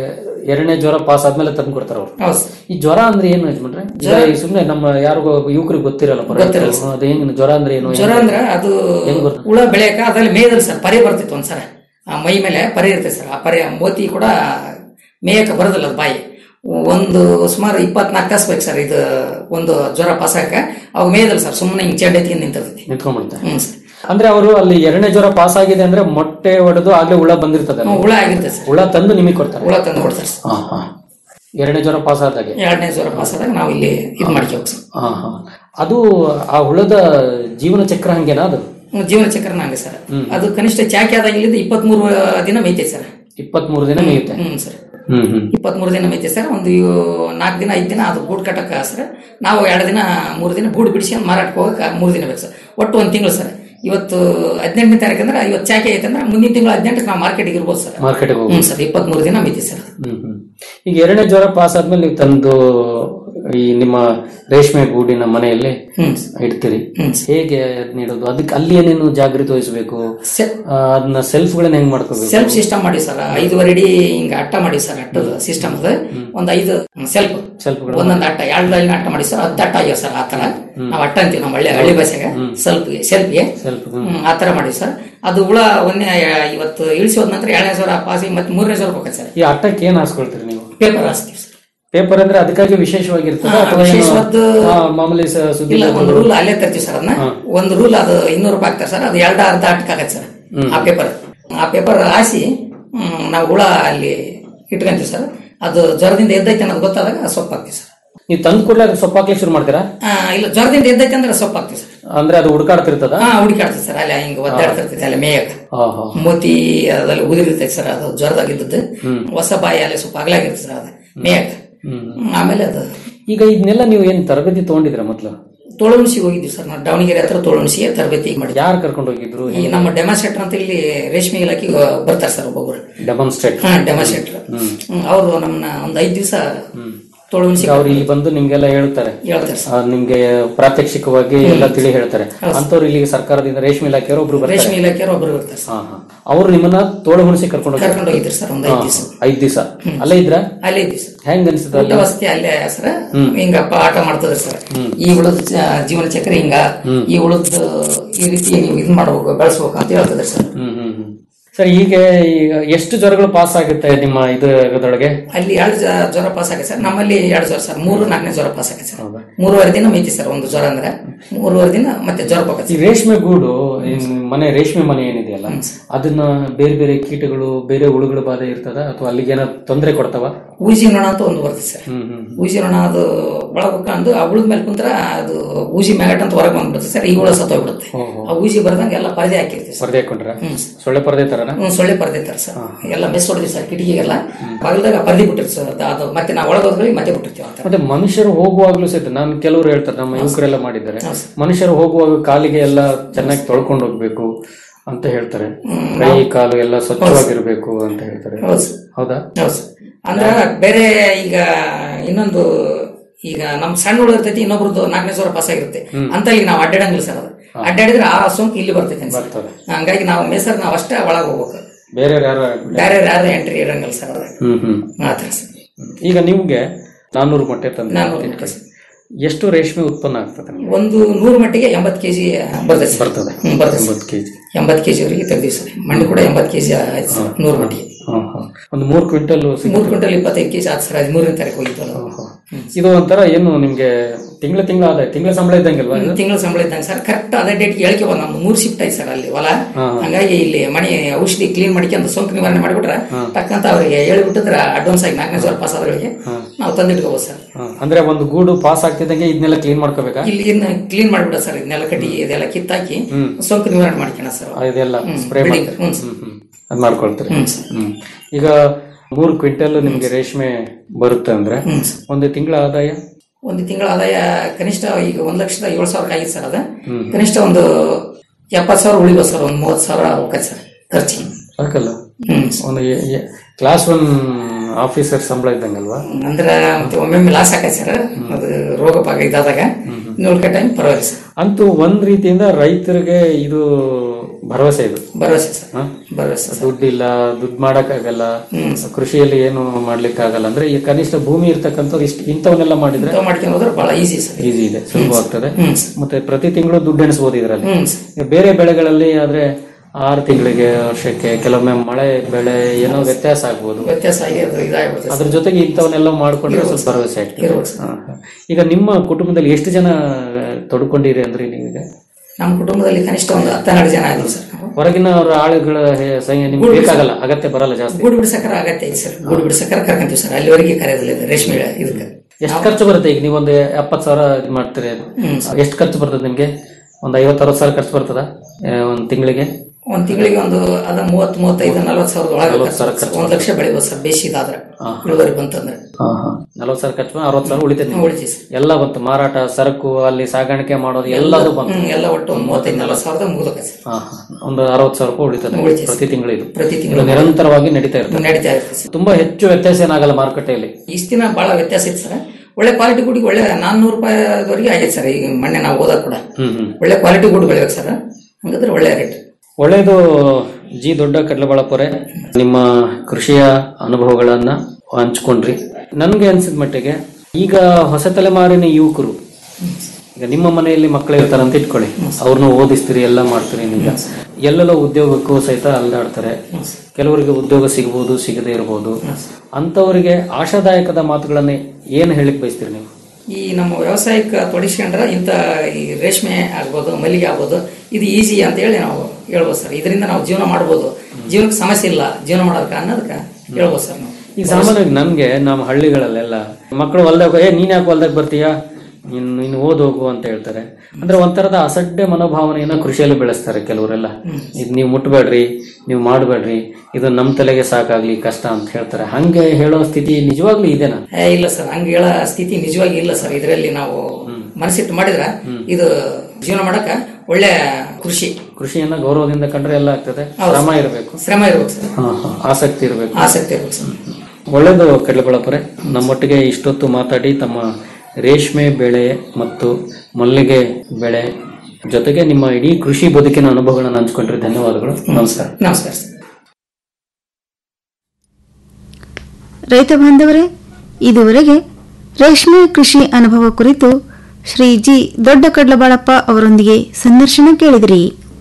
ಎರಡನೇ ಜ್ವರ ಪಾಸ್ ಆದ್ಮೇಲೆ ತಂದು ಕೊಡ್ತಾರ ಅವ್ರು ಹೌದು ಸರ್ ಈ ಜ್ವರ ಅಂದ್ರೆ ಏನು ಯಜಮಾನ್ರೆ ಈಗ ಈ ಸುಮ್ನೆ ನಮ್ಮ ಯಾರಿಗೋ ಯುವಕರಿಗೆ ಗೊತ್ತಿರಲ್ಲ ಪರ ಗೊತ್ತಿರಲ್ಲ ಹ್ಮ್, ಅದು ಹೆಂಗ್ ಜ್ವರ ಅಂದ್ರೆ ಏನು ಜ್ವರ ಅಂದ್ರೆ ಅದು ಹುಳ ಬೆಳೆಯಕ ಅದ್ರಲ್ಲಿ ಮೇಯ್ದಲ್ಲ ಸರ್ ಪರಿ ಬರ್ತಿತ್ತು ಒಂದ್ಸಲ ಆ ಮೈ ಮೇಲೆ ಪರಿ ಇರ್ತೈತೆ ಸರ್ ಆ ಪರಿ ಮೋತಿ ಕೂಡ ಮೇಯಕ ಬರೋದಿಲ್ಲ ಅದು ಬಾಯಿ ಒಂದು ಸುಮಾರು ಇಪ್ಪತ್ನಾಲ್ಕು ತಾಸು ಬೇಕು ಸರ್ ಇದು ಒಂದು ಜ್ವರ ಪಾಸಾಕ ಅವು ಮೇಯ್ದಲ್ಲ ಸರ್ ಸುಮ್ಮನೆ ಹಿಂಗೆ ಚೆಂಡ ಎತ್ಕೊಂಡು ನಿಂತಿರ್ತೈತಿ ನಿಂತ್ಕೊಂಡ್ಬಿಡ್ತಾರೆ ಹ್ಮ್ ಸರ್ ಅಂದ್ರೆ ಅವರು ಅಲ್ಲಿ ಎರಡನೇ ಜ್ವರ ಪಾಸ್ ಆಗಿದೆ ಅಂದ್ರೆ ಮೊಟ್ಟೆ ಹೊಡೆದು ಆಗ್ಲೇ ಹುಳ ಬಂದಿರ್ತದೆ ಅಲ್ಲಿ. ಹ್ಮ್, ಹುಳ ಆಗಿರ್ತದೆ ಸರ್ ಹುಳ ತಂದು ನಿಮಗೆ ಕೊಡ್ತಾರೆ ಹುಳ ತಂದು ಕೊಡ್ತಾರೆ ಸರ್ ಹಾ ಹಾ ಎರಡನೇ ಜ್ವರ ಪಾಸ್ ಆದಾಗೆ ಎರಡನೇ ಜ್ವರ ಪಾಸಾದಾಗ ನಾವು ಇಲ್ಲಿ ಇದು ಮಾಡ್ಕೋಬೇಕು ಸರ್ ಹಾ ಹಾ ಅದು ಆ ಹುಳದ ಜೀವನ ಚಕ್ರ ಹಂಗೇನಾ ಅದು ಹ್ಮ್, ಜೀವನ ಚಕ್ರನ ಹಂಗೆ ಸರ್ ಅದು ಕನಿಷ್ಠ ಚಾಕಿ ಆದಾಗಿಲ್ಲಿಂದ ಇಪ್ಪತ್ಮೂರು ದಿನ ಮೇಯ್ತೈತೆ ಸರ್ ಇಪ್ಪತ್ಮೂರು ದಿನ ಮೇಯುತ್ತೆ ಹ್ಮ್ ಸರ್ ಹ್ಮ್ ಹ್ಮ್ ಇಪ್ಪತ್ಮೂರು ದಿನ ಮೇಯ್ತೆ ಸರ್ ಒಂದು ನಾಲ್ಕು ದಿನ ಐದು ದಿನ ಅದು ಗೂಡು ಕಟ್ಟಕ್ಕೆ ಸರ್ ನಾವು ಎರಡು ದಿನ ಮೂರು ದಿನ ಗೂಡು ಬಿಡಿಸಿ ಮಾರಾಟಕ್ಕೆ ಹೋಗಕ್ಕೆ ಮೂರು ದಿನ ಬೇಕು ಸರ್ ಒಟ್ಟು ಒಂದು ತಿಂಗಳು ಸರ್ ಇವತ್ತು ಹದಿನೆಂಟನೇ ತಾರೀಕು ಅಂದ್ರೆ ಇವತ್ತು ಚಾಕೆ ಐತೆ ಅಂದ್ರೆ ಮುಂದಿನ ತಿಂಗಳು ಹದಿನೆಂಟಕ್ಕೆ ನಾವು ಮಾರ್ಕೆಟಿಗೆ ಇರ್ಬೋದು ಸರ್ ಮಾರ್ಕೆಟ್ಗೆ ಹೋಗಿ ಹ್ಞೂ ಸರ್ ಇಪ್ಪತ್ಮೂರು ದಿನ ಮೇಯ್ತಿ ಸರ್ ಹ್ಮ್ ಹ್ಮ್ ಈಗ ಎರಡನೇ ಜ್ವರ ಪಾಸ್ ಆದ್ಮೇಲೆ ನೀವು ತಂದು ಈ ನಿಮ್ಮ ರೇಷ್ಮೆ ಗೂಡಿನ ಮನೆಯಲ್ಲಿ ಹ್ಮ್ ಇಡ್ತೀರಿ ಹ್ಮ್ ಹೇಗೆ ಅದ್ ನೀಡೋದು ಅದಕ್ಕೆ ಅಲ್ಲಿ ಏನೇನು ಜಾಗೃತಿ ವಹಿಸಬೇಕು ಅದನ್ನ ಸೆಲ್ಫ್ ಗಳನ್ನ ಹೆಂಗ್ ಮಾಡ್ಕೋಬೇಕು ಸೆಲ್ಫ್ ಸಿಸ್ಟಮ್ ಮಾಡಿ ಸರ್ ಐದುವರೆ ಅಡಿ ಹಿಂಗ ಅಟ್ಟ ಮಾಡಿ ಸರ್ ಅಟ್ಟದ ಸಿಸ್ಟಮ್ ಅದು ಒಂದು ಐದು ಸೆಲ್ಫ್ ಸೆಲ್ಫ್ ಒಂದೊಂದು ಅಟ್ಟ ಎರಡು ಲೈನ್ ಅಟ್ಟ ಮಾಡಿ ಸರ್ ಹತ್ತು ಅಟ್ಟ ಆಗ್ಯಾವ ಸರ್ ಆ ತರ ನಾವು ಅಟ್ಟ ಅಂತೀವಿ ನಮ್ಮ ಹಳ್ಳಿ ಹಳ್ಳಿ ಭಾಷೆಗೆ ಸೆಲ್ಫ್ಗೆ ಸೆಲ್ಫ್ಗೆ ಸೆಲ್ಫ್ ಆ ತರ ಮಾಡಿ ಸರ್ ಅದು ಹುಳ ಒಂದೇ ಇವತ್ತು ಇಳಿಸಿ ಹೋದ ನಂತರ ಎರಡನೇ ಸಾವಿರ ಪಾಸಿ ಮತ್ತೆ ಮೂರನೇ ಸಾವಿರ ಹೋಗುತ್ತೆ ಸರ್ ಈ ಅಟ್ಟಕ್ಕೆ ಏನ್ ಹಾಸ್ಕೊಳ್ತೀರಿ ನೀವು ಪೇಪರ್ ಹಾಸ್ತೀವಿ ಸರ್ ಪೇಪರ್ ಅಂದ್ರೆ ಅದಕ್ಕಾಗಿ ವಿಶೇಷವಾಗಿರ್ತದೆ ಹಾ, ಅಥವಾ ಏನು, ವಿಶೇಷವಾದ್ದು ಆ, ಮಾಮೂಲಿ ಸ- ಸುದ್ದಿ ಇಲ್ಲ ಒಂದು ರೂಲ್ ಅಲ್ಲೇ ತರ್ತೀವಿ ಸರ್ ಅದನ್ನ ಒಂದು ರೂಲ್ ಅದು ಇನ್ನೂರು ರೂಪಾಯಿ ಹಾಕ್ತಾರೆ ಸರ್ ಅದು ಎರಡು ಅರ್ಧ ಅಟ್ಕಾಗತ್ತೆ ಸರ್ ಆ ಪೇಪರ್ ಆ ಪೇಪರ್ ಹಾಸಿ ಹ್ಮ್, ನಾವು ಹುಳ ಅಲ್ಲಿ ಇಟ್ಕೊಂತೀವಿ ಸರ್ ಅದು ಜ್ವರದಿಂದ ಎದ್ದೈತೆ ಅನ್ನೋದು ಗೊತ್ತಾದಾಗ ಸೊಪ್ಪು ಹಾಕ್ತೀವಿ ಸರ್ ನೀವು ತಂದ್ ಕೂಡಲೇ ಅದಕ್ಕೆ ಸೊಪ್ಪು ಹಾಕ್ಲಿಕ್ಕೆ ಶುರು ಮಾಡ್ತೀರಾ ಆ, ಇಲ್ಲ ಜ್ವರದಿಂದ ಎದ್ದೈತೆ ಅಂದ್ರೆ ಸೊಪ್ಪು ಹಾಕ್ತೀವಿ ಸರ್ ಅಂದ್ರೆ ಅದು ಹುಡುಕಾಡ್ತಿರ್ತದ ಹಾ ಹುಡುಕಾಡ್ತೀವಿ ಸರ್ ಅಲ್ಲಿ ಹಿಂಗೆ ಒದ್ದಾಡ್ತಿರ್ತೈತೆ ಅಲ್ಲಿ ಮೇಯಕ ಹಾ ಹಾ ಮೋತಿ ಅದ್ರಲ್ಲಿ ಉದುರಿರ್ತೈತೆ ಸರ್ ಅದು ಜ್ವರದಾಗಿದ್ದದ್ದು ಹೊಸ ಬಾಯಿ ಅಲ್ಲಿ ಸ್ವಲ್ಪ ಅಗಲಾಗಿರುತ್ತೆ ಸರ್ ಅದು ಮೇಯಕ ಹ್ಮ್ ಆಮೇಲೆ ಅದು ಈಗ ಇದನ್ನೆಲ್ಲ ನೀವು ಏನ್ ತರಬೇತಿ ತಗೊಂಡಿದ್ರ ಮೊದ್ಲು ತೋಳುಣಿಸಿಗೆ ಹೋಗಿದ್ವಿ ಸರ್ ನಾವು ದಾವಣಗೆರೆ ಹತ್ರ ತೋಳುಣಿಸಿಗೆ ತರಬೇತಿ ಮಾಡಿ ಯಾರು ಕರ್ಕೊಂಡು ಹೋಗಿದ್ರು ಈ ನಮ್ಮ ಡೆಮಾಸ್ಟ್ರೇಟರ್ ಅಂತ ಇಲ್ಲಿ ರೇಷ್ಮೆ ಇಲಾಖೆ ಬರ್ತಾರೆ ಸರ್ ಒಬ್ಬೊಬ್ರು ಡೆಮಾನ್ಸ್ಟ್ರೇಟ್ ಹಾ ಡೆಮಾಸ್ಟ್ರೇಟರ್ ಅವರು ನಮ್ಮನ್ನ ಒಂದ್ ಐದ್ ದಿವಸ ತೋಳು ಹುಣಸಿ ಅವ್ರು ಇಲ್ಲಿ ಬಂದು ನಿಮ್ಗೆಲ್ಲ ಹೇಳ್ತಾರೆ ಹೇಳ್ತಾರೆ ಆ, ನಿಮ್ಗೆ ಪ್ರಾತ್ಯಕ್ಷಿಕವಾಗಿ ಎಲ್ಲ ತಿಳಿ ಹೇಳ್ತಾರೆ ಅಂತವ್ರು ಇಲ್ಲಿ ಸರ್ಕಾರದಿಂದ ರೇಷ್ಮೆ ಇಲಾಖೆಯವರು ಒಬ್ರು ಬರ್ತಾರೆ ರೇಷ್ಮೆ ಇಲಾಖೆಯವರು ಒಬ್ರು ಇರ್ತಾರೆ ಸರ್ ಹಾ ಹಾ ಅವ್ರು ನಿಮ್ಮನ್ನ ತೋಳು ಹುಣಸಿ ಕರ್ಕೊಂಡು ಹೋಗ್ತಾರೆ ಕರ್ಕೊಂಡು ಹೋಗಿದ್ರು ಸರ್ ಒಂದು ಐದು ದಿವಸ ಐದ್ ದಿವಸ ಅಲ್ಲೇ ಇದ್ರ ಅಲ್ಲೇ ಇದ್ವಿ ಸರ್ ಹೆಂಗ್ ಅನ್ಸುತ್ತೆ ಊಟ ಅಲ್ಲಿ ವಸತಿ ಅಲ್ಲೇ ಸರ್ ಹಿಂಗಪ್ಪ ಆಟ ಮಾಡ್ತದ್ರಿ ಸರ್ ಈ ಉಳದ ಜೀವನ ಚಕ್ರ ಹಿಂಗ ಈ ಉಳದ ಈ ರೀತಿ ನೀವು ಇದ್ ಮಾಡ್ಬೇಕು ಬೆಳೆಸ್ಬೇಕು ಅಂತ ಹೇಳ್ತದ್ರಿ ಸರ್ ಹ್ಮ್ ಹ್ಮ್ ಹ್ಮ್ ಸರ್ ಈಗ ಈಗ ಎಷ್ಟು ಜ್ವರಗಳು ಪಾಸ್ ಆಗುತ್ತೆ ನಿಮ್ಮ ಇದರೊಳಗೆ ಅಲ್ಲಿ ಎರಡು ಜ- ಜ್ವರ ಪಾಸ್ ಆಗಿದೆ ಸರ್ ನಮ್ಮಲ್ಲಿ ಎರಡು ಜ್ವರ ಸರ್ ಮೂರು ನಾಲ್ಕನೇ ಜ್ವರ ಪಾಸ್ ಆಗಿದೆ ಸರ್ ಮೂರುವರೆ ದಿನ ಮೈತಿ ಸರ್ ಒಂದು ಜ್ವರ ಅಂದ್ರೆ ಮೂರುವರೆ ದಿನ ಮತ್ತೆ ಜ್ವರ ಪಾಕ ಈ ರೇಷ್ಮೆ ಗೂಡು ಈ ಮನೆ ರೇಷ್ಮೆ ಮನೆ ಏನಿದೆಯಲ್ಲ ಅದನ್ನ ಬೇರೆ ಬೇರೆ ಕೀಟಗಳು ಬೇರೆ ಹುಳುಗಳ ಬಾಧೆ ಇರ್ತದ ಅಥವಾ ಅಲ್ಲಿಗೆ ಏನೋ ತೊಂದರೆ ಕೊಡ್ತಾವ ಊಜಿ ನೊಣ ಅಂತ ಒಂದು ಬರ್ತದೆ ಸರ್ ಹ್ಮ್ ಹ್ಮ್ ಊಜಿ ನೊಣ ಅದು ಒಳಗೆ ಅಂದು ಆ ಉಳಿದ ಮೇಲೆ ಕುಂತ್ರ ಅದು ಊಜಿ ಮ್ಯಾಗಟ್ ಅಂತ ಹೊರಗೆ ಬಂದ್ಬಿಡುತ್ತೆ ಸರ್ ಈ ಹುಳ ಸತ್ತೋಗ್ಬಿಡುತ್ತೆ ಆ ಊಜಿ ಬರ್ದಂಗೆ ಎಲ್ಲ ಪರದೆ ಹಾಕಿರ್ತೀವಿ ಸರ್ ಪರದೆ ಹಾಕೊಂಡ್ರ ಸೊಳ್ಳೆ ಪರದೆ ತರನ ಹ್ಮ್, ಸೊಳ್ಳೆ ಪರದೆ ತರ ಸರ್ ಎಲ್ಲ ಮೆಸ್ ಹೊಡೆದಿವಿ ಸರ್ ಕಿಟಕಿಗೆಲ್ಲ ಬಾಗಿಲ್ದಾಗ ಪರದೆ ಬಿಟ್ಟಿರ್ತೀವಿ ಸರ್ ಅದು- ಅದು ಮತ್ತೆ ನಾವು ಒಳಗೆ ಹೋದ್ಗಳಿಗೆ ಮತ್ತೆ ಬಿಟ್ಟಿರ್ತೀವಿ ಅಂತ ಮತ್ತೆ ಮನುಷ್ಯರು ಹೋಗುವಾಗ್ಲೂ ಸಹಿತ ನಾನು ಕೆಲವರು ಹೇಳ್ತಾರೆ ನಮ್ಮ ಯುವಕರೆಲ್ಲ ಮಾಡಿದ್ದಾರೆ ಮನುಷ್ಯರು ಹೋಗುವಾಗ ಕಾಲಿಗೆ ಎಲ್ಲ ಚೆನ್ನಾಗಿ ತೊಳ್ಕೊಂಡು ಹೋಗ್ಬೇಕು ಅಂತ ಹೇಳ್ತಾರೆ ಕೈ ಕಾಲು ಎಲ್ಲ ಸ್ವಚ್ಛವಾಗಿರ್ಬೇಕು ಅಂತ ಹೇಳ್ತಾರೆ ಹೌದು ಸರ್. ಹೌದಾ ಹೌದು ಸರ್. ಅಂದ್ರ ಬೇರೆ ಈಗ ಇನ್ನೊಂದು ಈಗ ನಮ್ ಸಣ್ಣ ಹುಡುಗ ಇರ್ತೈತಿ ಇನ್ನೊಬ್ರದ್ದು ನಾಲ್ಕನೇ ಸಾವಿರ ಪಾಸ್ ಆಗಿರುತ್ತೆ ಅಂತ ಈಗ ನಾವು ಅಡ್ಡಾಡಂಗಿಲ್ಲ ಸರ್ ಅದು ಅಡ್ಡಾಡಿದ್ರೆ ಆ ಸೋಂಕು ಇಲ್ಲಿ ಬರ್ತೈತೆ ಸರ್ ಬರ್ತದೆ ಹಂಗಾಗಿ ನಾವು ಮೇಸರ್ ನಾವು ಅಷ್ಟೇ ಒಳಗೆ ಹೋಗ್ಬೇಕು ಬೇರೆ ಯಾರು ಬೇರೆ ಯಾರು ಎಂಟ್ರಿ ಇರಂಗಿಲ್ಲ ಸರ್ ಅದ್ರಾಗ ಹ್ಮ್ ಹ್ಮ್ ಆ ಥರ ಸರ್ ಈಗ ನಿಮ್ಗೆ ನಾನ್ನೂರು ಮೊಟ್ಟೆ ತಂದ್ರೆ ನಾನ್ನೂರು ಮೊಟ್ಟೆ ಸರ್. ಎಷ್ಟು ರೇಷ್ಮೆ ಉತ್ಪನ್ನ ಆಗ್ತದೆ ನಿಮ್ಗೆ ಒಂದು ನೂರು ಮಟ್ಟಿಗೆ ಎಂಬತ್ತು ಕೆಜಿ ಬರ್ತದೆ ಸರ್. ಬರ್ತದೆ ಹ್ಮ್, ಬರ್ತದೆ ಸರ್. ಎಂಬತ್ತು ಕೆಜಿ ಎಂಬತ್ತು ಕೆಜಿ ವರೆಗೆ ತೆಗ್ದೀವಿ ಸರ್ ಮಣ್ಣು ಕೂಡ ಎಂಬತ್ತು ಕೆಜಿ ಆಯ್ತು ಸರ್ ನೂರು ಮಟ್ಟಿಗೆ ಒಂದು ಮೂರು ಕ್ವಿಂಟಲ್ ಮೂರು ಕ್ವಿಂಟಲ್ ಇಪ್ಪತ್ತೈದು ಕೆಜಿ ಆಯ್ತು ಸರ್ ಹದಿಮೂರನೇ ತಾರೀಕು ಹೋಗಿತ್ತು ಇದು ಒಂಥರ ಏನು ನಿಮ್ಗೆ ತಿಂಗಳ ತಿಂಗಳ ಆದಾಯ ತಿಂಗಳ ಸಂಬಳ ಇದ್ದಂಗಿಲ್ವಾ ಇದು? ತಿಂಗಳ ಸಂಬಳ ಇದ್ದಂಗೆ ಸರ್ ಕರೆಕ್ಟ್ ಅದೇ ಡೇಟ್ಗೆ ಹೇಳಿಕೆ ಬಂದ ನಮ್ದು ಮೂರು ಶಿಫ್ಟ್ ಐತೆ ಸರ್ ಅಲ್ಲಿ ಹೊಲ ಹಾ, ಹಾ. ಹಂಗಾಗಿ ಇಲ್ಲಿ ಮನೆ ಔಷಧಿ ಕ್ಲೀನ್ ಮಾಡ್ಕೊಂಡು ಸೋಂಕು ನಿವಾರಣೆ ಮಾಡಿಬಿಟ್ರೆ ಟಕ್ಕಂತ ಅವರಿಗೆ ಹೇಳಿಬಿಟ್ಟಿದ್ರೆ ಅಡ್ವಾನ್ಸ್ ಆಗಿ ನಾಲ್ಕನೇ ಸಾವಿರ ಪಾಸ್ ಆದಗಳಿಗೆ ನಾವು ತಂದಿಟ್ಕೋಬೋದು ಸರ್ ಹ, ಅಂದ್ರೆ ಒಂದು ಗೂಡು ಪಾಸ್ ಆಗ್ತಿದ್ದಂಗೆ ಇದನ್ನೆಲ್ಲ ಕ್ಲೀನ್ ಮಾಡ್ಕೋಬೇಕಾ ಇಲ್ಲಿ ಇನ್ನು ಕ್ಲೀನ್ ಮಾಡಿಬಿಡ ಸರ್ ಇದನ್ನೆಲ್ಲ ಕಟ್ಟಿ ಇದೆಲ್ಲ ಕಿತ್ತಾಕಿ ಸೋಂಕು ನಿವಾರಣೆ ಮಾಡ್ಕೋಣ ಸರ್ ಆ, ಇದೆಲ್ಲ ಹ್ಮ್, ಸ್ಪ್ರೇ building, ಹ್ಮ್ ಸರ್. ಅದ್ ಮಾಡ್ಕೊಳ್ತೀರಿ ಹ್ಮ್ ಹ್ಮ್ ಈಗ ಮೂರು ಕ್ವಿಂಟಲ್ ನಿಮ್ಗೆ ರೇಷ್ಮೆ ಬರುತ್ತೆ ಅಂದ್ರೆ ಹ್ಮ್ ಒಂದು ತಿಂಗಳ ಆದಾಯ ಒಂದು ತಿಂಗಳ ಆದಾಯ ಕನಿಷ್ಠ ಈಗ ಒಂದ್ ಲಕ್ಷದ ಏಳು ಸಾವಿರ ಆಗಿತ್ತು ಸರ್ ಅದ ಕನಿಷ್ಠ ಒಂದು ಎಪ್ಪತ್ತು ಸಾವಿರ ಉಳಿಬೋದು ಸರ್ ಒಂದು ಮೂವತ್ತು ಸಾವಿರ ಹೋಗತ್ತೆ ಸರ್ ಖರ್ಚಿಗೆ ಸಾಕಲ್ಲ ಹ್ಮ್ ಒಂದು ಕ್ಲಾಸ್ ಒನ್ ಆಫೀಸರ್ ಸಂಬಳ ಇದ್ದಂಗಲ್ವಾ ಅಂದ್ರ ಮತ್ತೆ ಒಮ್ಮೊಮ್ಮೆ ಲಾಸ್ ಆಕೈತೆ ಸರ್ ಅದು ರೋಗ ಪಾಗ ಇದಾದಾಗ ಉಳ್ಕ ಟೈಮ್ ಪರವಾಗಿಲ್ಲ ಸರ್ ಅಂತೂ ಒಂದ್ ರೀತಿಯಿಂದ ರೈತರಿಗೆ ಇದು ಭರವಸೆ ಇದು ಭರವಸೆ ಸರ್ ಹ? ಭರವಸೆ ಸರ್ ದುಡ್ಡಿಲ್ಲ ದುಡ್ಡು ಮಾಡಕ್ಕಾಗಲ್ಲ ಕೃಷಿಯಲ್ಲಿ ಏನು ಮಾಡ್ಲಿಕ್ಕಾಗಲ್ಲ ಅಂದ್ರೆ ಈ ಕನಿಷ್ಠ ಭೂಮಿ ಇರ್ತಕ್ಕಂಥದ್ದು ಇಷ್ಟು ಇಂಥವನ್ನೆಲ್ಲ ಮಾಡಿದ್ರೆ ಇಂಥವ್ ಮಾಡ್ಕೊಂಡು ಹೋದ್ರೆ ಬಹಳ ಈಸಿ ಸರ್ ಈಸಿ ಇದೆ ಸುಲಭ ಆಗ್ತದೆ ಹ್ಮ್. ಮತ್ತೆ ಪ್ರತಿ ತಿಂಗಳು ದುಡ್ಡು ಎಣಿಸ್ಬೋದು ಇದರಲ್ಲಿ ಹ್ಮ್ ಈಗ ಬೇರೆ ಬೆಳೆಗಳಲ್ಲಿ ಆದ್ರೆ ಆರು ತಿಂಗಳಿಗೆ ವರ್ಷಕ್ಕೆ ಕೆಲವೊಮ್ಮೆ ಮಳೆ ಬೆಳೆ ಏನೋ ವ್ಯತ್ಯಾಸ ಆಗ್ಬೋದು ವ್ಯತ್ಯಾಸ ಆಗಿ ಅದು ಇದಾಗ್ಬಿಡುತ್ತೆ ಅದ್ರ ಜೊತೆಗೆ ಇಂಥವನ್ನೆಲ್ಲ ಮಾಡ್ಕೊಂಡ್ರೆ ಸ್ವಲ್ಪ ಭರವಸೆ ಆಗ್ತದೆ ಇರ್ಬೋದು ಸರ್. ಹಾ, ಹಾ. ಈಗ ನಿಮ್ಮ ಕುಟುಂಬದಲ್ಲಿ ಎಷ್ಟು ಜನ ಆ, ತೊಡ್ಕೊಂಡಿರಿ ಅಂದ್ರೆ ನೀವೀಗ ನಮ್ಮ ಕುಟುಂಬದಲ್ಲಿ ಕನಿಷ್ಠ ಒಂದು ಹತ್ತೆರಡು ಜನ ಆಗಿದ್ರು ಸರ್ ನಾವು ಹೊರಗಿನ ಅವ್ರ ಆಳುಗಳ ಹೆ- ಸಂಖ್ಯೆ ನಿಮ್ಗೆ ಬೇಕಾಗಲ್ಲ ಅಗತ್ಯ ಬರಲ್ಲ ಜಾಸ್ತಿ ಗೂಡು ಬಿಡಿಸಕರ ಅಗತ್ಯ ಐತಿ ಸರ್ ಗೂಡು ಬಿಡಿಸಕರ ಕರ್ಕೊಂತೀವಿ ಸರ್ ಅಲ್ಲಿವರೆಗೆ ಕರೆಯೋದಿಲ್ಲ ಇದು ರೇಷ್ಮೆ ಇದಕ್ಕೆ ಎಷ್ಟು ಖರ್ಚು ಬರುತ್ತೆ ಈಗ ನೀವೊಂದು ಎಪ್ಪತ್ತು ಸಾವಿರ ಇದು ಮಾಡ್ತೀರಿ ಎಷ್ಟು ಖರ್ಚು ಬರ್ತದೆ ನಿಮ್ಗೆ ಒಂದು ಐವತ್ತು ಅರವತ್ತು ಸಾವಿರ ಖರ್ಚು ಬರ್ತದ ಒಂದು ತಿಂಗಳಿಗೆ ಒಂದ್ ತಿಂಗಳಿಗೆ ಒಂದು ಅದ ಮೂವತ್ ಮೂವತ್ತೈದು ನಲ್ವತ್ತು ಸಾವಿರದ ಒಳಗೆ ನಲವತ್ತು ಸಾವಿರ ಖರ್ಚು. ಒಂದ್ ಲಕ್ಷ ಬೆಳಿಬೋದು ಸರ್ ಬೇಸಿದಾದ್ರೆ ಇಳುವರಿ ಬಂತಂದ್ರೆ ನಲವತ್ತು ಸಾವಿರ ಖರ್ಚು ಅರವತ್ತು ಸಾವಿರ ಉಳಿತೈತೆ ನಿಮ್ಗೆ. ಉಳಿತೀವಿ ಸರ್ ಎಲ್ಲ ಬಂತು ಮಾರಾಟ ಸರಕು ಅಲ್ಲಿ ಸಾಗಾಣಿಕೆ ಮಾಡೋದು ಎಲ್ಲದೂ ಬಂತು ಹ್ಮ್, ಎಲ್ಲ ಒಟ್ಟು ಒಂದು ಮೂವತ್ತೈದು ನಲ್ವತ್ತು ಸಾವಿರದ ಮುಗಿದೋಕೆ ಸರ್ ಹಾ, ಹಾ. ಒಂದು ಅರವತ್ತು ಸಾವಿರ ರೂಪಾಯಿ ಉಳಿತದೆ ಉಳಿತೈತೆ. ಪ್ರತಿ ತಿಂಗಳು ಇದು ಪ್ರತಿ ಇದು ತಿಂಗಳು ನಿರಂತರವಾಗಿ ನಡೀತಾ ಇರ್ತದೆ ನಡೀತಾ ಇರ್ತದೆ ಸರ್ ತುಂಬಾ ಹೆಚ್ಚು ವ್ಯತ್ಯಾಸ ಏನಾಗಲ್ಲ ಮಾರುಕಟ್ಟೆಯಲ್ಲಿ ಇಷ್ಟ ದಿನ ಬಹಳ ವ್ಯತ್ಯಾಸ ಇತ್ತು ಸರ್ ಒಳ್ಳೆ ಕ್ವಾಲಿಟಿ ಗುಡಿಗೆ ಒಳ್ಳೆ ನಾನ್ನೂರು ರೂಪಾಯಿವರೆಗೆ ಆಗೈತೆ ಸರ್ ಈಗ ಮೊನ್ನೆ ನಾವು ಓದೋದು ಕೂಡ ಹ್ಮ್ ಹ್ಮ್ ಒಳ್ಳೆ ಕ್ವಾಲಿಟಿ ಗುಡ್ ಬೆಳಿಬೇಕು ಸರ್ ಹಂಗಂದ್ರೆ ಒಳ್ಳೆ ರೇಟ್ ಒಳ್ಳೆಯದು ಜಿ ದೊಡ್ಡ ಕಡಲಬಾಳಪುರೆ ನಿಮ್ಮ ಕೃಷಿಯ ಅನುಭವಗಳನ್ನ ಹಂಚ್ಕೊಂಡ್ರಿ ನನಗೆ ಅನ್ಸಿದ ಮಟ್ಟಿಗೆ ಈಗ ಹೊಸ ತಲೆಮಾರಿನ ಯುವಕರು ಈಗ ನಿಮ್ಮ ಮನೆಯಲ್ಲಿ ಮಕ್ಕಳು ಇರ್ತಾರೆ ಅಂತ ಇಟ್ಕೊಳ್ಳಿ ಅವ್ರನ್ನ ಓದಿಸ್ತೀರಿ ಎಲ್ಲ ಮಾಡ್ತೀರಿ ನೀವು ಎಲ್ಲೆಲ್ಲ ಉದ್ಯೋಗಕ್ಕೂ ಸಹಿತ ಅಲ್ದಾಡ್ತಾರೆ ಕೆಲವರಿಗೆ ಉದ್ಯೋಗ ಸಿಗ್ಬೋದು ಸಿಗದೇ ಇರ್ಬೋದು ಅಂಥವರಿಗೆ ಆಶಾದಾಯಕದ ಮಾತುಗಳನ್ನ ಏನು ಹೇಳಿಕ್ ಬಯಸ್ತೀರಿ ನೀವು ಈ ನಮ್ಮ ವ್ಯವಸಾಯಕ್ಕೆ ತೊಡಗಿಸ್ಕೊಂಡ್ರೆ ಇಂಥ ಈ ರೇಷ್ಮೆ ಆಗ್ಬೋದು ಮಲ್ಲಿಗೆ ಆಗ್ಬೋದು ಇದು ಈಸಿ ಅಂತ ಹೇಳಿ ನಾವು ಹೇಳ್ಬೋದು ಸರ್ ಇದರಿಂದ ನಾವು ಜೀವನ ಮಾಡ್ಬೋದು ಜೀವನಕ್ಕೆ ಸಮಸ್ಯೆ ಇಲ್ಲ ಜೀವನ ಮಾಡೋದಕ್ಕೆ ಅನ್ನೋದಕ್ಕೆ ಹೇಳ್ಬೋದು ಸರ್ ನಾವು ಈಗ ಸಾಮಾನ್ಯವಾಗಿ ನಮ್ಗೆ ನಮ್ಮ ಹಳ್ಳಿಗಳಲ್ಲೆಲ್ಲ ಮಕ್ಕಳು ಹೊಲ್ದಾಗ ಏ ನೀನ್ ಯಾಕೆ ಹೊಲ್ದಾಗ ಬರ್ತೀಯಾ ನೀನ್ ನೀನು ಓದ್ ಹೋಗು ಅಂತ ಹೇಳ್ತಾರೆ ಅಂದ್ರೆ ಒಂಥರದ ಅಸಡ್ಡೆ ಮನೋಭಾವನೆಯನ್ನ ಕೃಷಿಯಲ್ಲಿ ಬೆಳೆಸ್ತಾರೆ ಕೆಲವರೆಲ್ಲ ಇದು ನೀವು ಮುಟ್ಬೇಡ್ರಿ ನೀವು ಮಾಡಬೇಡ್ರಿ ಇದು ನಮ್ಮ ತಲೆಗೆ ಸಾಕಾಗ್ಲಿ ಕಷ್ಟ ಅಂತ ಹೇಳ್ತಾರೆ ಹಂಗೆ ಹೇಳೋ ಸ್ಥಿತಿ ನಿಜವಾಗ್ಲೂ ಇದೆನಾ ಏ, ಇಲ್ಲ ಸರ್ ಹಂಗೆ ಹೇಳೋ ಸ್ಥಿತಿ ನಿಜವಾಗಿ ಇಲ್ಲ ಸರ್ ಇದರಲ್ಲಿ ನಾವು ಮನಸ್ಸಿಟ್ಟು ಮಾಡಿದ್ರೆ ಇದು ಜೀವನ ಮಾಡಕ ಒಳ್ಳೆ ಕೃಷಿ ಕೃಷಿಯನ್ನ ಗೌರವದಿಂದ ಕಂಡ್ರೆ ಎಲ್ಲ ಆಗ್ತದೆ ಶ್ರಮ ಇರಬೇಕು ಶ್ರಮ ಇರ್ಬೇಕು ಸರ್ ಆಸಕ್ತಿ ಇರಬೇಕು ಆಸಕ್ತಿ ಇರ್ಬೇಕು ಸರ್ ಒಳ್ಳೆಯದು ಕಡಲೆಬಳ್ಳಾಪುರೆ ನಮ್ಮೊಟ್ಟಿಗೆ ಇಷ್ಟೊತ್ತು ಮಾತಾಡಿ ತಮ್ಮ ರೇಷ್ಮೆ ಬೆಳೆ ಮತ್ತು ಮಲ್ಲಿಗೆ ಬೆಳೆ ಜೊತೆಗೆ ನಿಮ್ಮ ಇಡೀ ಕೃಷಿ ಬದುಕಿನ ಅನುಭವಗಳನ್ನು ಹಂಚ್ಕೊಂಡ್ರೆ ಧನ್ಯವಾದಗಳು ನಮಸ್ಕಾರ ನಮಸ್ಕಾರ ಸರ್ ರೈತ ಬಾಂಧವರೇ ಇದುವರೆಗೆ ರೇಷ್ಮೆ ಕೃಷಿ ಅನುಭವ ಕುರಿತು ಶ್ರೀ ಜಿ ದೊಡ್ಡ ಕಡ್ಲಬಾಳಪ್ಪ ಅವರೊಂದಿಗೆ ಸಂದರ್ಶನ ಕೇಳಿದಿರಿ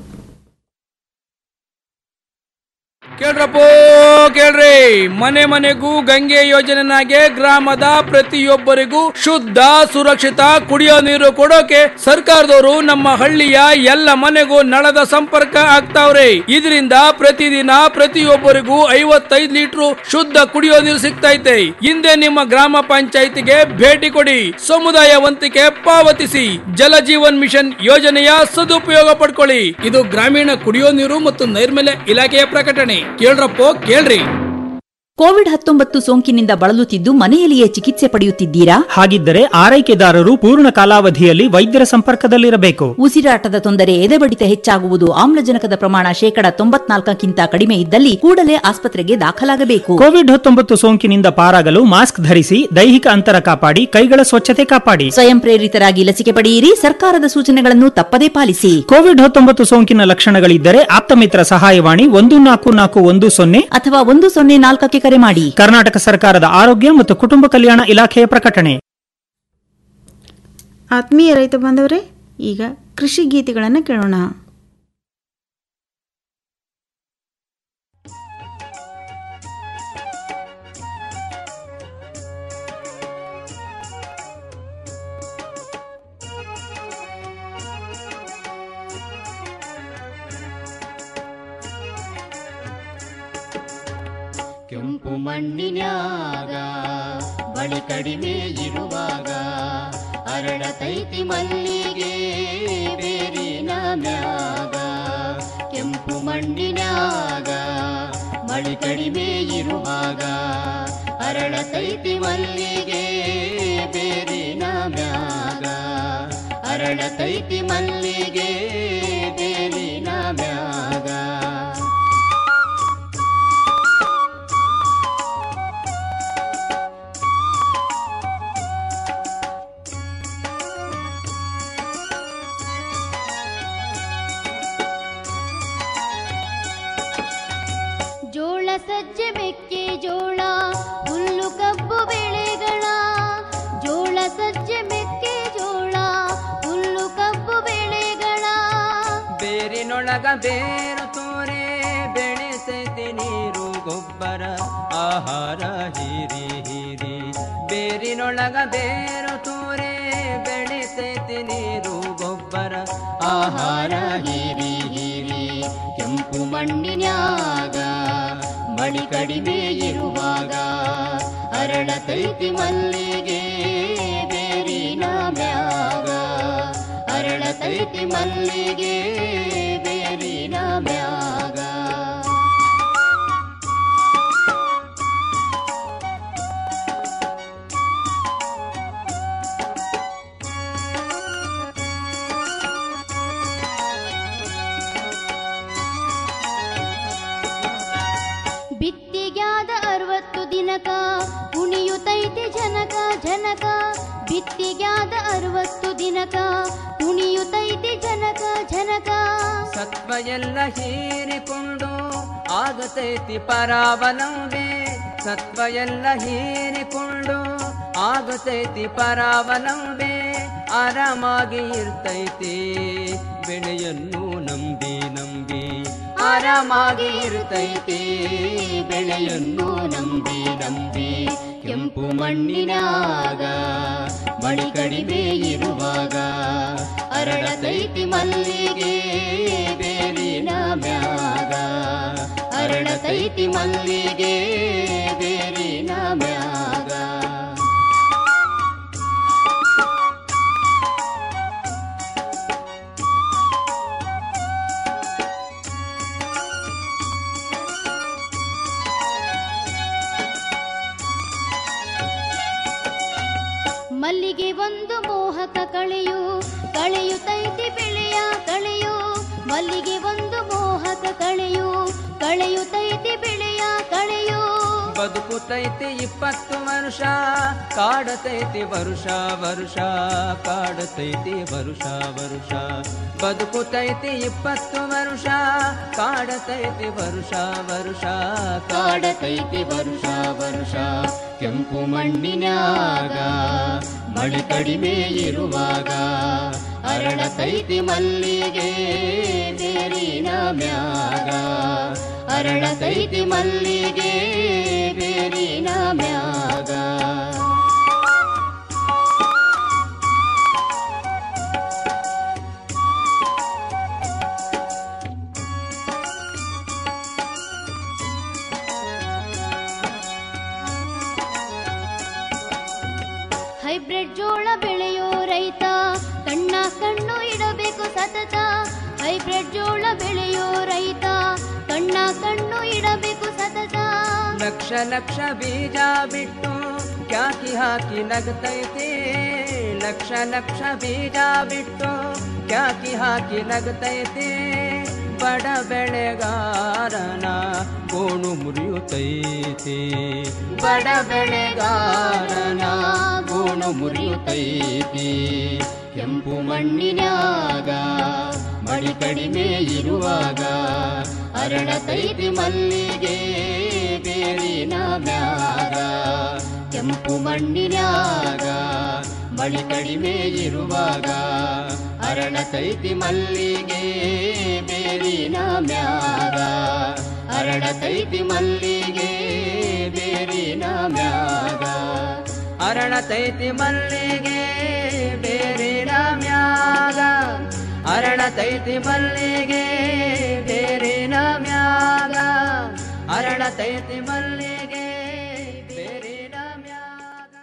ಕೇಳ್ರಪ್ಪೋ ಕೇಳ್ರಿ ಮನೆ ಮನೆಗೂ ಗಂಗೆ ಯೋಜನೆನಾಗೆ ಗ್ರಾಮದ ಪ್ರತಿಯೊಬ್ಬರಿಗೂ ಶುದ್ಧ ಸುರಕ್ಷಿತ ಕುಡಿಯೋ ನೀರು ಕೊಡೋಕೆ ಸರ್ಕಾರದವರು ನಮ್ಮ ಹಳ್ಳಿಯ ಎಲ್ಲ ಮನೆಗೂ ನಳದ ಸಂಪರ್ಕ ಆಗ್ತಾವ್ರೆ ಇದರಿಂದ ಪ್ರತಿದಿನ ಪ್ರತಿಯೊಬ್ಬರಿಗೂ ಐವತ್ತೈದು ಲೀಟರ್ ಶುದ್ಧ ಕುಡಿಯೋ ನೀರು ಸಿಗ್ತೈತೆ ಹಿಂದೆ ನಿಮ್ಮ ಗ್ರಾಮ ಪಂಚಾಯಿತಿಗೆ ಭೇಟಿ ಕೊಡಿ ಸಮುದಾಯ ವಂತಿಕೆ ಪಾವತಿಸಿ ಜಲ ಜೀವನ್ ಮಿಷನ್ ಯೋಜನೆಯ ಸದುಪಯೋಗ ಪಡ್ಕೊಳ್ಳಿ ಇದು ಗ್ರಾಮೀಣ ಕುಡಿಯೋ ನೀರು ಮತ್ತು ನೈರ್ಮಲ್ಯ ಇಲಾಖೆಯ ಪ್ರಕಟಣೆ ಕೇಳ್ರಪ್ಪೋ ಕೇಳ್ರಿ ಕೋವಿಡ್ ಹತ್ತೊಂಬತ್ತು ಸೋಂಕಿನಿಂದ ಬಳಲುತ್ತಿದ್ದು ಮನೆಯಲ್ಲಿಯೇ ಚಿಕಿತ್ಸೆ ಪಡೆಯುತ್ತಿದ್ದೀರಾ ಹಾಗಿದ್ದರೆ ಆರೈಕೆದಾರರು ಪೂರ್ಣ ಕಾಲಾವಧಿಯಲ್ಲಿ ವೈದ್ಯರ ಸಂಪರ್ಕದಲ್ಲಿರಬೇಕು ಉಸಿರಾಟದ ತೊಂದರೆ ಎದೆಬಡಿತ ಹೆಚ್ಚಾಗುವುದು ಆಮ್ಲಜನಕದ ಪ್ರಮಾಣ ಶೇಕಡ ತೊಂಬತ್ನಾಲ್ಕಕ್ಕಿಂತ ಕಡಿಮೆ ಇದ್ದಲ್ಲಿ ಕೂಡಲೇ ಆಸ್ಪತ್ರೆಗೆ ದಾಖಲಾಗಬೇಕು ಕೋವಿಡ್ ಹತ್ತೊಂಬತ್ತು ಸೋಂಕಿನಿಂದ ಪಾರಾಗಲು ಮಾಸ್ಕ್ ಧರಿಸಿ ದೈಹಿಕ ಅಂತರ ಕಾಪಾಡಿ ಕೈಗಳ ಸ್ವಚ್ಛತೆ ಕಾಪಾಡಿ ಸ್ವಯಂ ಪ್ರೇರಿತರಾಗಿ ಲಸಿಕೆ ಪಡೆಯಿರಿ ಸರ್ಕಾರದ ಸೂಚನೆಗಳನ್ನು ತಪ್ಪದೇ ಪಾಲಿಸಿ ಕೋವಿಡ್ ಹತ್ತೊಂಬತ್ತು ಸೋಂಕಿನ ಲಕ್ಷಣಗಳಿದ್ದರೆ ಆಪ್ತಮಿತ್ರ ಸಹಾಯವಾಣಿ ಒಂದು ನಾಲ್ಕು ನಾಲ್ಕು ಒಂದು ಸೊನ್ನೆ ಅಥವಾ ಒಂದು ಸೊನ್ನೆ ನಾಲ್ಕಕ್ಕೆ ಕರೆ ಮಾಡಿ ಕರ್ನಾಟಕ ಸರ್ಕಾರದ ಆರೋಗ್ಯ ಮತ್ತು ಕುಟುಂಬ ಕಲ್ಯಾಣ ಇಲಾಖೆಯ ಪ್ರಕಟಣೆ ಆತ್ಮೀಯ ರೈತ ಬಾಂಧವರೇ ಈಗ ಕೃಷಿ ಗೀತೆಗಳನ್ನು ಕೇಳೋಣ ಕೆಂಪು ಮಣ್ಣಿನ್ಯಾಗ ಬಳಿ ಕಡಿಮೆ ಇರುವಾಗ ಅರಳತೈತಿ ಮಲ್ಲಿಗೆ ಬೇರಿನ ಮ್ಯಾಗ ಕೆಂಪು ಮಣ್ಣಿನ್ಯಾಗ ಬಳಿ ಕಡಿಮೆ ಇರುವಾಗ ಅರಳತೈತಿ ಮಲ್ಲಿಗೆ ಬೇರಿನ ಮ್ಯಾಗ ಅರಳತೈತಿ ಮಲ್ಲಿಗೆ ಬೇರಿನ ಮ್ಯಾಗ ಜೋಳ ಸಜ್ಜೆ ಮೆಕ್ಕೆ ಜೋಳ ಹುಲ್ಲು ಕಬ್ಬು ಬೆಳೆಗಳ ಜೋಳ ಸಜ್ಜೆ ಮೆಕ್ಕೆ ಜೋಳ ಹುಲ್ಲು ಕಬ್ಬು ಬೆಳೆಗಳ ಬೇರಿನೊಳಗ ಬೇರು ತೋರೆ ಬೆಳೆಸೈತಿ ನೀರು ಗೊಬ್ಬರ ಆಹಾರ ಹೀರಿ ಹೀರಿ ಬೇರಿನೊಳಗ ಬೇರು ತೋರೆ ಬೆಳೆಸೈತಿ ನೀರು ಗೊಬ್ಬರ ಆಹಾರ ಹೀರಿ ಹೀರಿ ಕೆಂಪು ಮಣ್ಣಿನ್ಯಾಗ ಮಡಿ ಕಡಿಮೆ ಇರುವಾಗ ಅರಳತೈತಿ ಮಲ್ಲಿಗೆ ಬೇರಿನ ಮ್ಯಾಗ ಅರಳತೈತಿ ಮಲ್ಲಿಗೆ ಬೇರಿನ ಮ್ಯಾಗ ಬಿತ್ತಿಗ್ಯಾದ ಅರವತ್ತು ದಿನಕ ಕುಣಿಯುತ್ತೈತಿ ಜನಕ ಜನಕ ಬಿತ್ತಿಗ್ಯಾದ ಅರವತ್ತು ದಿನಕ ಕುಣಿಯುತ್ತೈತಿ ಜನಕ ಜನಕ ಸತ್ವ ಎಲ್ಲ ಹೀರಿಕೊಂಡು ಆಗತೈತಿ ಪರಾವಲಂಬೆ ಸತ್ವ ಎಲ್ಲ ಹೀರಿಕೊಂಡು ಆಗತೈತಿ ಪರಾವಲಂಬೆ ಆರಾಮಾಗಿ ಇರ್ತೈತಿ ಬೆಳೆಯನ್ನು ನಂಬಿ ನಂಬಿ ಆರಾಮಾಗಿ ಇರ್ತೈತಿ ಬೆಳೆಯನ್ನು ನಂಬಿ ನಂಬಿ ಕೆಂಪು ಮಣ್ಣಿನಾಗ ಮಳಿ ಕಡಿಮೆ ಇರುವಾಗ ಅರಳತೈತಿ ಮಲ್ಲಿಗೆ ಬೇರಿನ ಮ್ಯಾಗ ಅರಳತೈತಿ ಮಲ್ಲಿಗೆ ಬೇರಿನ ಮ್ಯಾಗ ಮಲ್ಲಿಗೆ ಒಂದು ಮೋಹಕ ಕಳೆಯು ಕಳೆಯುತ್ತೈತಿ ಬೆಳೆಯ ಕಳೆಯು ಮಲ್ಲಿಗೆ ಒಂದು ಮೋಹಕ ಕಳೆಯು ಕಳೆಯುತ್ತೈತಿ ಬೆಳೆಯ ಕಳೆಯು ಬದುಕುತೈತಿ ಇಪ್ಪತ್ತು ವರ್ಷ ಕಾಡತೈತಿ ವರುಷ ವರುಷ ಕಾಡತೈತಿ ವರುಷ ವರುಷ ಬದುಕುತೈತಿ ಇಪ್ಪತ್ತು ವರ್ಷ ಕಾಡತೈತಿ ವರುಷ ವರುಷ ಕಾಡತೈತಿ ವರುಷ ವರುಷ ಕೆಂಪು ಮಣ್ಣಿನ್ಯಾಗ ಮಳೆ ಕಡಿಮೆ ಇರುವಾಗ ಅರಳತೈತಿ ಮಲ್ಲಿಗೆ ಬೇರಿನ ಮ್ಯಾಗ ಅರಳತೈತಿ ಮಲ್ಲಿಗೆ ಬೇರಿನ ಮ್ಯಾಗ ಹೈಬ್ರಿಡ್ ಜೋಳ ಬೆಳೆಯೋ ರೈತ ಕಣ್ಣ ಕಣ್ಣು ಇಡಬೇಕು ಸತತ ಹೈಬ್ರಿಡ್ ಜೋಳ ಬೆಳೆಯೋ ರೈತ ಕಣ್ಣ ಕಣ್ಣು ಇಡಬೇಕು ಸತತ ಲಕ್ಷ ಲಕ್ಷ ಬೀಜ ಬಿಟ್ಟು ಕ್ಯಾಕಿ ಹಾಕಿ ನಗತೈತಿ ಲಕ್ಷ ಲಕ್ಷ ಬೀಜ ಬಿಟ್ಟು ಕ್ಯಾಕಿ ಹಾಕಿ ನಗತೈತಿ ಬಡ ಬೆಳೆಗಾರನ ಗೋಣು ಮುರಿಯುತ್ತೈತಿ ಬಡ ಬೆಳೆಗಾರನ ಗೋಣು ಮುರಿಯುತ್ತೈತಿ ಕೆಂಪು ಮಣ್ಣಿನ್ಯಾಗ ಮಳಿ ಕಡಿಮೆ ಇರುವಾಗ ಅರಳತೈತಿ ಮಲ್ಲಿಗೆ ಬೇರಿನ ಮ್ಯಾಗ ಕೆಂಪು ಮಣ್ಣಿನ್ಯಾಗ ಮಳಿ ಕಡಿಮೆ ಇರುವಾಗ ಅರಳತೈತಿ ಮಲ್ಲಿಗೆ ಬೇರಿನ ಮ್ಯಾಗ ಅರಳತೈತಿ ಮಲ್ಲಿಗೆ ಬೇರಿನ ಮ್ಯಾಗ ಅರಳತೈತಿ ಮಲ್ಲಿಗೆ ಬೇರಿನ ಮ್ಯಾಗ ಅರಳತೈತಿ ಮಲ್ಲಿಗೆ ಬೇರಿನ ಮ್ಯಾಗ ಅರಳತೈತಿ ಮಲ್ಲಿಗೆ ಬೇರಿನ ಮ್ಯಾಗ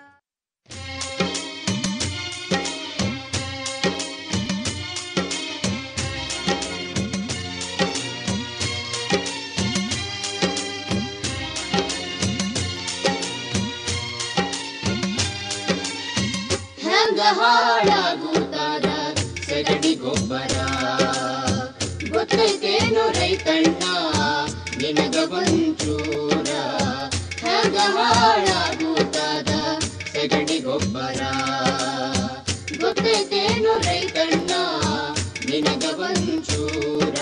ಹೆಂಗ ಹಾಳಾಗುತ್ತಾದ ಸಗಣಿ ಗೊಬ್ಬರ ಗೊತ್ತೈತೇನು ರೈತಣ್ಣ ನಿನಗ ಒಂಚೂರ ಹೆಂಗ ಹಾಳಾಗುತ್ತಾದ ಸಗಣಿ ಗೊಬ್ಬರ ಗೊತ್ತೈತೇನು ರೈತಣ್ಣ ನಿನಗ ಒಂಚೂರ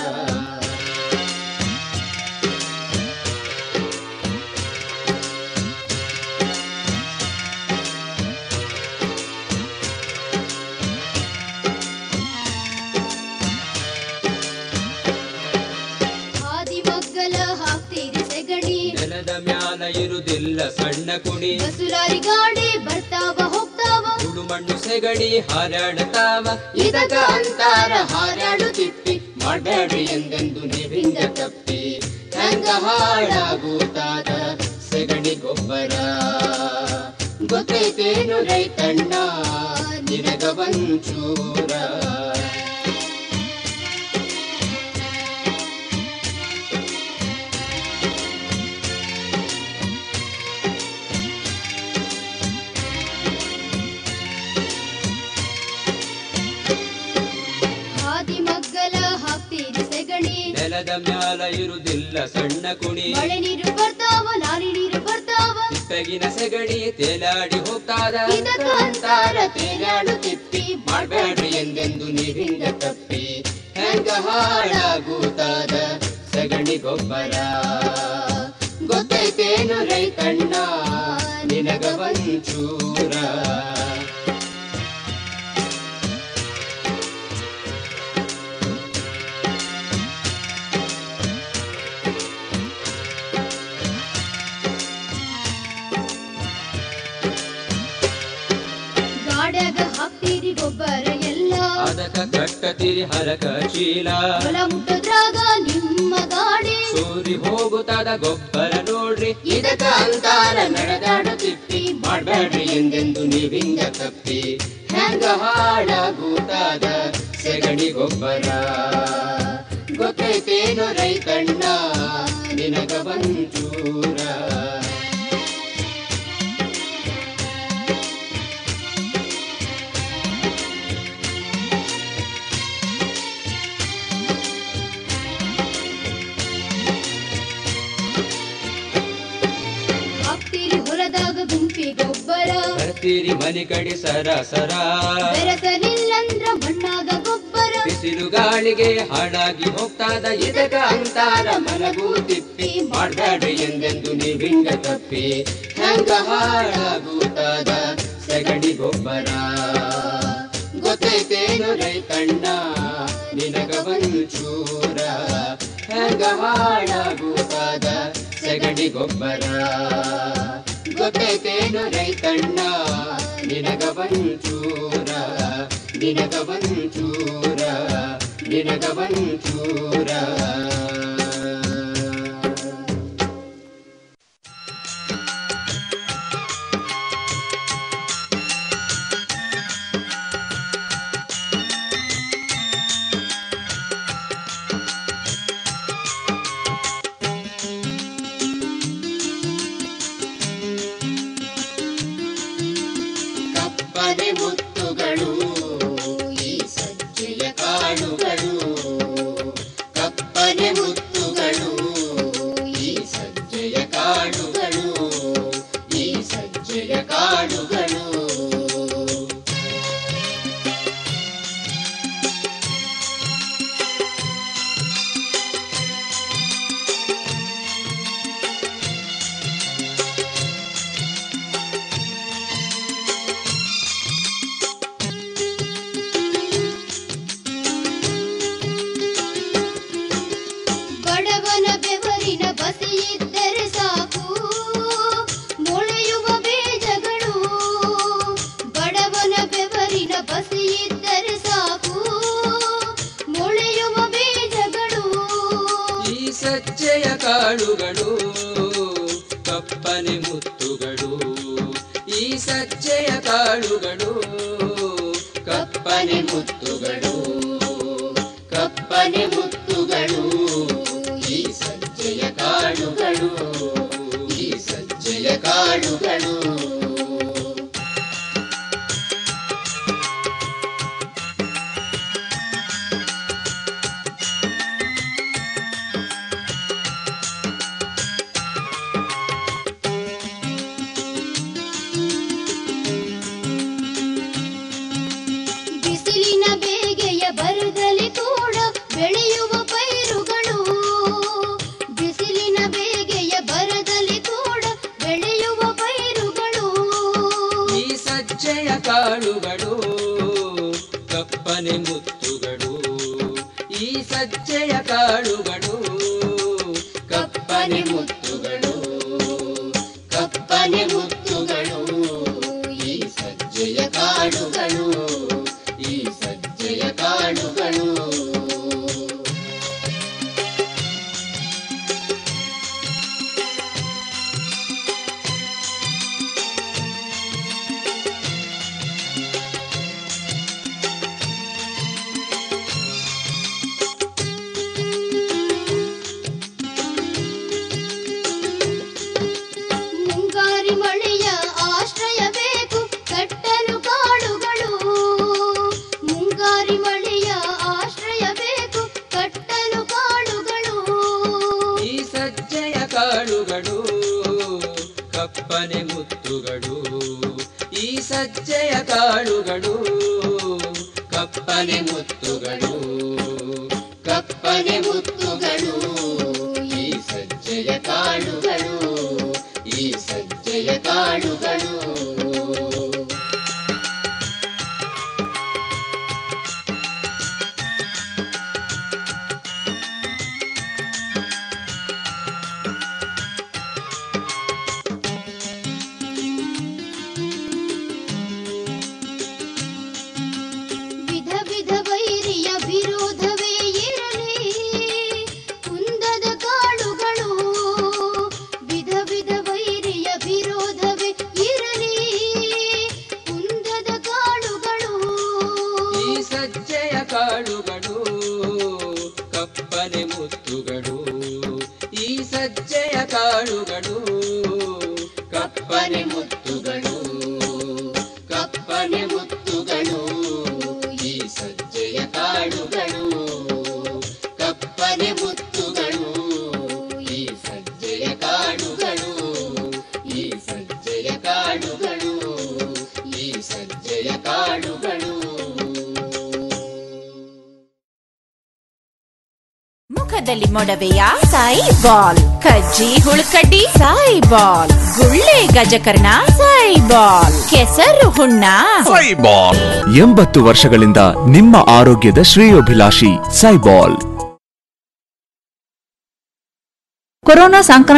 ಹಾದಿ ಮಗ್ಗಲ ಹಾಕ್ತೀರಿ ಸೆಗಣಿ ನೆಲದ ಮ್ಯಾಲ ಇರುದಿಲ್ಲ ಸಣ್ಣ ಕುಣಿ ಬಸುಲಾರಿ ಗಾಡಿ ಬರ್ತಾವ ಹೋಗ್ತಾವ ಸುಡು ಮಣ್ಣು ಸೆಗಣಿ ಹಾರಾಡತಾವ ಇದಕ ಅಂತಾರ ಹಾರಾಡು ತಿಪ್ಪಿ ಮಾಡಬೇಡ್ರಿ ಎಂದೆಂದು ನೀವಿಂದ ತಪ್ಪಿ ಹೆಂಗ ಹಾಳಾಗುತ್ತಾದ ಸಗಣಿ ಗೊಬ್ಬರ ಗೊತ್ತೈತೇನು ರೈತಣ್ಣ ನಿನಗ ಒಂಚೂರ ಹಾದಿ ಮಗ್ಗಲ ಹಾಕ್ತೀರಿ ಸೆಗಣಿ ನೆಲದ ಮ್ಯಾಲ ಇರುದಿಲ್ಲ ಸಣ್ಣ ಕುಣಿ ಮಳೆ ನೀರು ಬರ್ತಾವ ಲಾರಿ ನೀರು ಬರ್ತಾವ ಬೆಗಿನ ಸೆಗಣಿ ತೇಲಾಡಿ ಹೋಗ್ತಾದ ಇದಕ ಅಂತಾರ ತೇಲಾಡು ತಿಪ್ಪಿ ಮಾಡಬೇಡ್ರಿ ಎಂದೆಂದು ನೀವಿಂದ ತಪ್ಪಿ ಹೆಂಗ ಹಾಳಾಗುತ್ತಾದ ಸಗಣಿ ಗೊಬ್ಬರ ಗೊತ್ತೈತೇನು ರೈತಣ್ಣ ನಿನಗ ಒಂಚೂರ ಗಾಡ್ಯಾಗ ಹಾಕ್ತೀರಿ ಗೊಬ್ಬರ ಎಲ್ಲ ಅದಕ್ಕ ಕಟ್ಟತಿರಿ ಹರಕ ಚೀಲ ಹೊಲ ಮುಟ್ಟದ್ರಾಗ ನಿಮ್ಮ ಗಾಡಿ ಸೂರಿ ಹೋಗುತ್ತಾದ ಗೊಬ್ಬರ ನೋಡ್ರಿ ಇದಕ ಅಂತಾರ ನಡೆದಾಡು ತಿಪ್ಪಿ ಮಾಡಬೇಡ್ರಿ ಎಂದೆಂದು ನೀವಿಂದ ತಪ್ಪಿ ಹೆಂಗ ಹಾಳಾಗುತ್ತಾದ ಸೆಗಣಿ ಗೊಬ್ಬರ ಗೊತ್ತೈತೇನು ರೈತಣ್ಣ ನಿನಗ ಒಂಚೂರ ಗೊಬ್ಬರ ಬರ್ತೀರಿ ಮನೆ ಕಡೆ ಸರ ಸರ ಬೆರೆಸಲಿಲ್ಲಂದ್ರ ಮಣ್ಣಾಗ ಗೊಬ್ಬರ ಬಿಸಿಲು ಗಾಳಿಗೆ ಹಾಳಾಗಿ ಹೋಗ್ತಾದ ಇದಕ ಅಂತಾರ ಮನಗೂ ತಿಪ್ಪಿ ಮಾಡ್ಬೇಡ್ರಿ ಎಂದೆಂದು ನೀವಿಂಗ ತಪ್ಪಿ ಹೆಂಗ ಹಾಳಾಗುತ್ತಾದ ಸಗಣಿ ಗೊಬ್ಬರ ಗೊತ್ತೈತೇನು ರೈತಣ್ಣ ನಿನಗ ಒಂದು ಚೂರ ಹೆಂಗ ಹಾಳಾಗುತ್ತಾದ ಸಗಣಿ ಗೊಬ್ಬರ ಗೊತ್ತೈತೇನು ರೈತಣ್ಣ ನಿನಗ ಒಂದು ಚೂರ ನಿನಗ ಒಂದು ಚೂರ ನಿನಗ ಒಂದು ಚೂರ ಕಪ್ಪನೆ ಮುತ್ತುಗಳು ಈ ಸಜ್ಜೆಯ ಕಾಳುಗಳು ಕಪ್ಪನೆ ಮುತ್ತುಗಳು ಈ ಸಜ್ಜೆಯ ಕಾಳುಗಳು ಈ ಸಜ್ಜೆಯ ಕಾಳುಗಳು ಬಡವನ ಬೆವರಿನ ಬಸಿಯಿದ್ದರೆ ಸಾಕು ಮೊಳೆಯುವ ಬೀಜಗಳು ಬಡವನ ಬೆವರಿನ ಬಸಿಯಿದ್ದರೆ ಸಾಕು ಮೊಳೆಯುವ ಬೀಜಗಳು ಈ ಸಜ್ಜೆಯ ಕಾಳುಗಳು ಕಪ್ಪನೆ ಮುತ್ತುಗಳು ಈ ಸಜ್ಜೆಯ ಕಾಳುಗಳು ಕಪ್ಪನೆ ಮುತ್ತುಗಳು ಕಪ್ಪನೆ ಮುತ್ತುಗಳು ಈ ಸಜ್ಜೆಯ ಕಾಳುಗಳು ಈ ಸಜ್ಜೆಯ ಕಾಳುಗಳು ಬಿಸಿಲಿನ ಬೇಗೆಯ ಬರದಲ್ಲಿ ಕೂಡ ಬೆಳೆಯುವ ಪೈರುಗಳು ಬಿಸಿಲಿನ ಬೇಗೆಯ ಬರದಲ್ಲಿ ಕೂಡ ಬೆಳೆಯುವ ಪೈರುಗಳು ಈ ಸಜ್ಜೆಯ ಕಾಳುಗಳು ಕಪ್ಪನೆ ಮುತ್ತುಗಳು ಈ ಸಜ್ಜೆಯ ಕಾಳುಗಳು ಕಪ್ಪನೆ ಮುತ್ತುಗಳು ಕಪ್ಪನೆ ಮುತ್ತುಗಳು ಈ ಸಜ್ಜೆಯ ಕಾಳುಗಳು ಈ ಸಜ್ಜೆಯ ಕಾಳುಗಳು ಮುಂಗಾರಿ ಮಳೆಯ ಆಶ್ರಯ ಬೇಕು ಕಟ್ಟಲು ಕಾಡುಗಳು ಮುಂಗಾರಿ ಮಳೆಯ ಆಶ್ರಯ ಬೇಕು ಕಟ್ಟಲು ಕಾಡುಗಳು ಈ ಸಜ್ಜೆಯ ಕಾಳುಗಳು ಕಪ್ಪನೆ ಮುತ್ತುಗಳು ಈ ಸಜ್ಜೆಯ ಕಾಳುಗಳು ಕಪ್ಪನೆ ಮುತ್ತುಗಳು ಕಪ್ಪನೆ ಮುತ್ತುಗಳು ಈ ಸಜ್ಜೆಯ ಕಾಳುಗಳು ಈ ಸಜ್ಜೆಯ ಕಾಳುಗಳು ವಿಧ ವಿಧ ವೈರಿಯ ವಿರೋಧವೇ ಇರಲಿ ಕುಂದದ ಕಾಳುಗಳು ವಿಧ ವಿಧ ವೈರಿಯ ವಿರೋಧವೇ ಇರಲಿ ಕುಂದದ ಕಾಳುಗಳು ಈ ಸಜ್ಜೆಯ ಕಾಳುಗಳು ಕಪ್ಪನೆ ಮುತ್ತುಗಳು ಈ ಸಜ್ಜೆಯ ಕಾಳುಗಳು ಕಪ್ಪನೆ ಮುತ್ತುಗಳು ಕಪ್ಪನೆ ಮುತ್ತುಗಳು ಈ ಸಜ್ಜೆಯ ಕಾಳುಗಳು ಕಪ್ಪನೆ ಮುತ್ತುಗಳು ಈ ಸಜ್ಜೆಯ ಕಾಳುಗಳು ಈ ಸಜ್ಜೆಯ ಕಾಳುಗಳು ಮುಖದಲ್ಲಿ ಮೊಡವೆಯ ಸಾಯಿ ಬಾಲ್ ಕಜ್ಜಿ ಹುಳುಕಡ್ಡಿ ಸಾಯಿ ಬಾಲ್ ಗುಳ್ಳೆ ಗಜಕರ್ಣ ಸಾಯಿ ಬಾಲ್ ಕೆಸರು ಹುಣ್ಣ ಸೈಬಾಲ್ ಎಂಬತ್ತು ವರ್ಷಗಳಿಂದ ನಿಮ್ಮ ಆರೋಗ್ಯದ ಶ್ರೇಯೋಭಿಲಾಷಿ ಸೈಬಾಲ್ ಕೊರೋನಾ ಸಾಂಕ್ರಾಮಿಕ